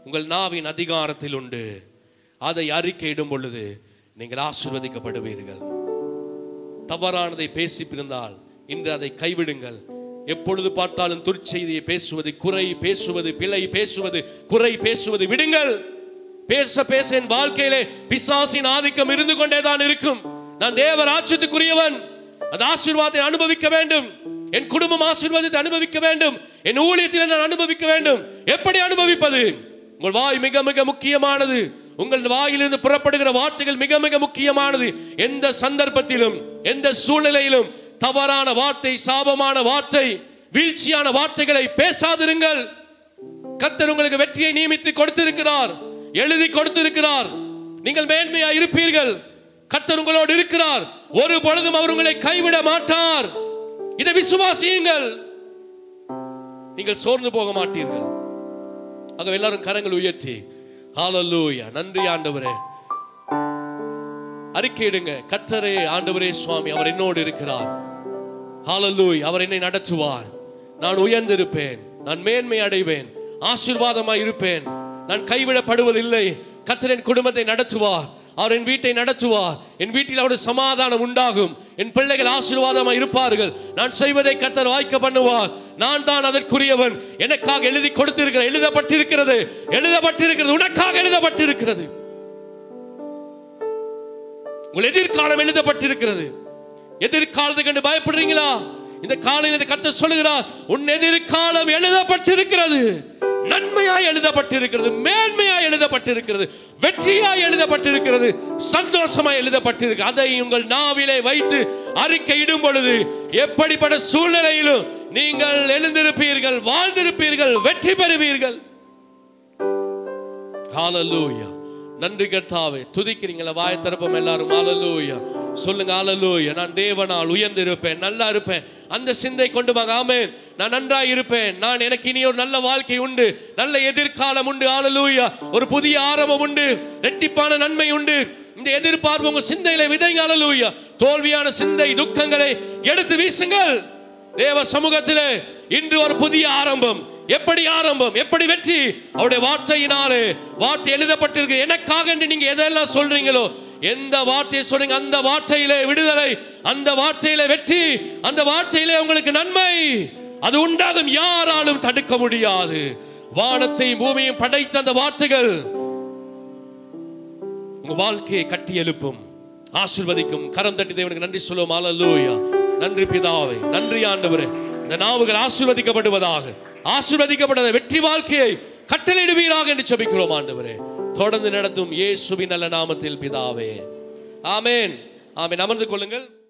உங்கள் நாவின் அதிகாரத்தில் உண்டு அதை அறிக்கையிடும் பொழுது நீங்கள் ஆசீர்வதிக்கப்படுவீர்கள் தவறானதை பேசியிருந்தால் இன்று அதை கைவிடுங்கள் எப்பொழுது பார்த்தாலும் துர்ச்செய்தியை பேசுவது குறை பேசுவது பிழை பேசுவது குறை பேசுவது விடுங்கள் பேச பேச என் வாழ்க்கையிலே பிசாசின் ஆதிக்கம் இருந்து கொண்டேதான் இருக்கும் நான் தேவ ராஜ்யத்துக்குரியவன் அந்த ஆசீர்வாதத்தை அனுபவிக்க வேண்டும் என் குடும்பம் ஆசீர்வாதத்தை அனுபவிக்க வேண்டும் என் ஊழியத்தில் நான் அனுபவிக்க வேண்டும் எப்படி அனுபவிப்பது உங்கள் வாய் மிக மிக முக்கியமானது உங்கள் வாயிலிருந்து புறப்படுகிற வார்த்தைகள் மிக மிக முக்கியமானது எந்த சந்தர்ப்பத்திலும் எந்த சூழ்நிலையிலும் தவறான வார்த்தை சாபமான வார்த்தை வீழ்ச்சியான வார்த்தைகளை பேசாதிருங்கள் கர்த்தர் உங்களுக்கு வெற்றியை நியமித்து கொடுத்திருக்கிறார் எழுதி கொடுத்திருக்கிறார் நீங்கள் மேன்மையா இருப்பீர்கள் கர்த்தர் உங்களோடு இருக்கிறார் ஒரு பொழுதும் அவர் உங்களை கைவிட மாட்டார் இதை விசுவாசியுங்கள் நீங்கள் சோர்ந்து போக மாட்டீர்கள் ஆக எல்லாரும் கரங்கள் உயர்த்தி ஹalleluya நன்றி ஆண்டவரே அறிக்கையிடுங்க கர்த்தரே ஆண்டவரே சுவாமி அவர் என்னோடு இருக்கிறார் ஹalleluya அவர் என்னை நடத்துவார் நான் உயர்ந்திருப்பேன் நான் மேன்மை அடைவேன் ஆசீர்வாதமாய் இருப்பேன் நான் கைவிடப்படுவதில்லை கர்த்தர் என் குடும்பத்தை நடத்துவார் அவர் என் வீட்டை நடத்துவார் என் வீட்டில் அவருடைய சமாதானம் உண்டாகும் என் பிள்ளைகள் ஆசீர்வாதமாய் இருப்பார்கள் நான் செய்வதை கர்த்தர் வாய்க்க பண்ணுவார் நான் தான் அதற்குரியவன் எனக்காக எழுதி கொடுத்திருக்கிற எழுதப்பட்டிருக்கிறது எழுதப்பட்டிருக்கிறது உனக்காக எழுதப்பட்டிருக்கிறது உங்கள் எதிர்காலம் எழுதப்பட்டிருக்கிறது எதிர்காலத்தை கண்டு பயப்படுறீங்களா இந்த காலையில் இந்த கத்த சொல்லுகிறார் உன் எதிர்காலம் எழுதப்பட்டிருக்கிறது நன்மையாய் எழுதப்பட்டிருக்கிறது மேன்மையாய் எழுதப்பட்டிருக்கிறது வெற்றியாய் எழுதப்பட்டிருக்கிறது சந்தோஷமாய் எழுதப்பட்டிருக்கு அதை உங்கள் நாவிலே வைத்து அறிக்கை இடும் பொழுது எப்படிப்பட்ட சூழ்நிலையிலும் நீங்கள் எழுந்திருப்பீர்கள் வாழ்ந்திருப்பீர்கள் வெற்றி பெறுவீர்கள் ஹalleluya நன்றி கர்த்தாவே துதிக்கிறீங்களா வாய் திறப்போம் எல்லாரும் ஹalleluya சொல்லுங்க ஹalleluya நான் தேவனால் உயர்ந்திருப்பேன் நல்லா இருப்பேன் அந்த சிந்தை கொண்டு வாங்க ஆமென் நான் நன்றாய் இருப்பேன் நான் எனக்கு இனி ஒரு நல்ல வாழ்க்கை உண்டு நல்ல எதிர்காலம் உண்டு ஹalleluya ஒரு புதிய ஆரம்பம் உண்டு ரெட்டிப்பான நன்மை உண்டு இந்த எதிர்பார்ப்பு உங்க சிந்தையில விதைங்க ஹalleluya தோல்வியான சிந்தை துக்கங்களை எடுத்து வீசுங்கள் தேவ சமூகத்திலே இன்று ஒரு புதிய ஆரம்பம் எப்படி ஆரம்பம் எப்படி வெற்றி அவருடைய வார்த்தையினாலே வார்த்தை எழுதப்பட்டிருக்கு எனக்காக என்று நீங்க எதெல்லாம் சொல்றீங்களோ எந்த வார்த்தையை சொல்றீங்க அந்த வார்த்தையிலே விடுதலை அந்த வார்த்தையிலே வெற்றி அந்த வார்த்தையிலே உங்களுக்கு நன்மை அது உண்டாகும் யாராலும் தடுக்க முடியாது வானத்தையும் பூமியையும் படைத்த அந்த வார்த்தைகள் உங்க வாழ்க்கையை கட்டி எழுப்பும் ஆசிர்வதிக்கும் கரம் தட்டி தேவனுக்கு நன்றி சொல்லுவோம் அல்லேலூயா நன்றி பிதாவே நன்றி ஆண்டவரே இந்த நாவுகள் ஆசீர்வதிக்கப்படுவதாக ஆசீர்வதிக்கப்படாத வெற்றி வாழ்க்கையை கட்டளையிடுவீராக என்று செபிக்கிறோம் ஆண்டவரே தொடர்ந்து நடத்தும் இயேசுவின் நல்ல நாமத்தில் பிதாவே ஆமென் ஆமென் அமர்ந்து கொள்ளுங்கள்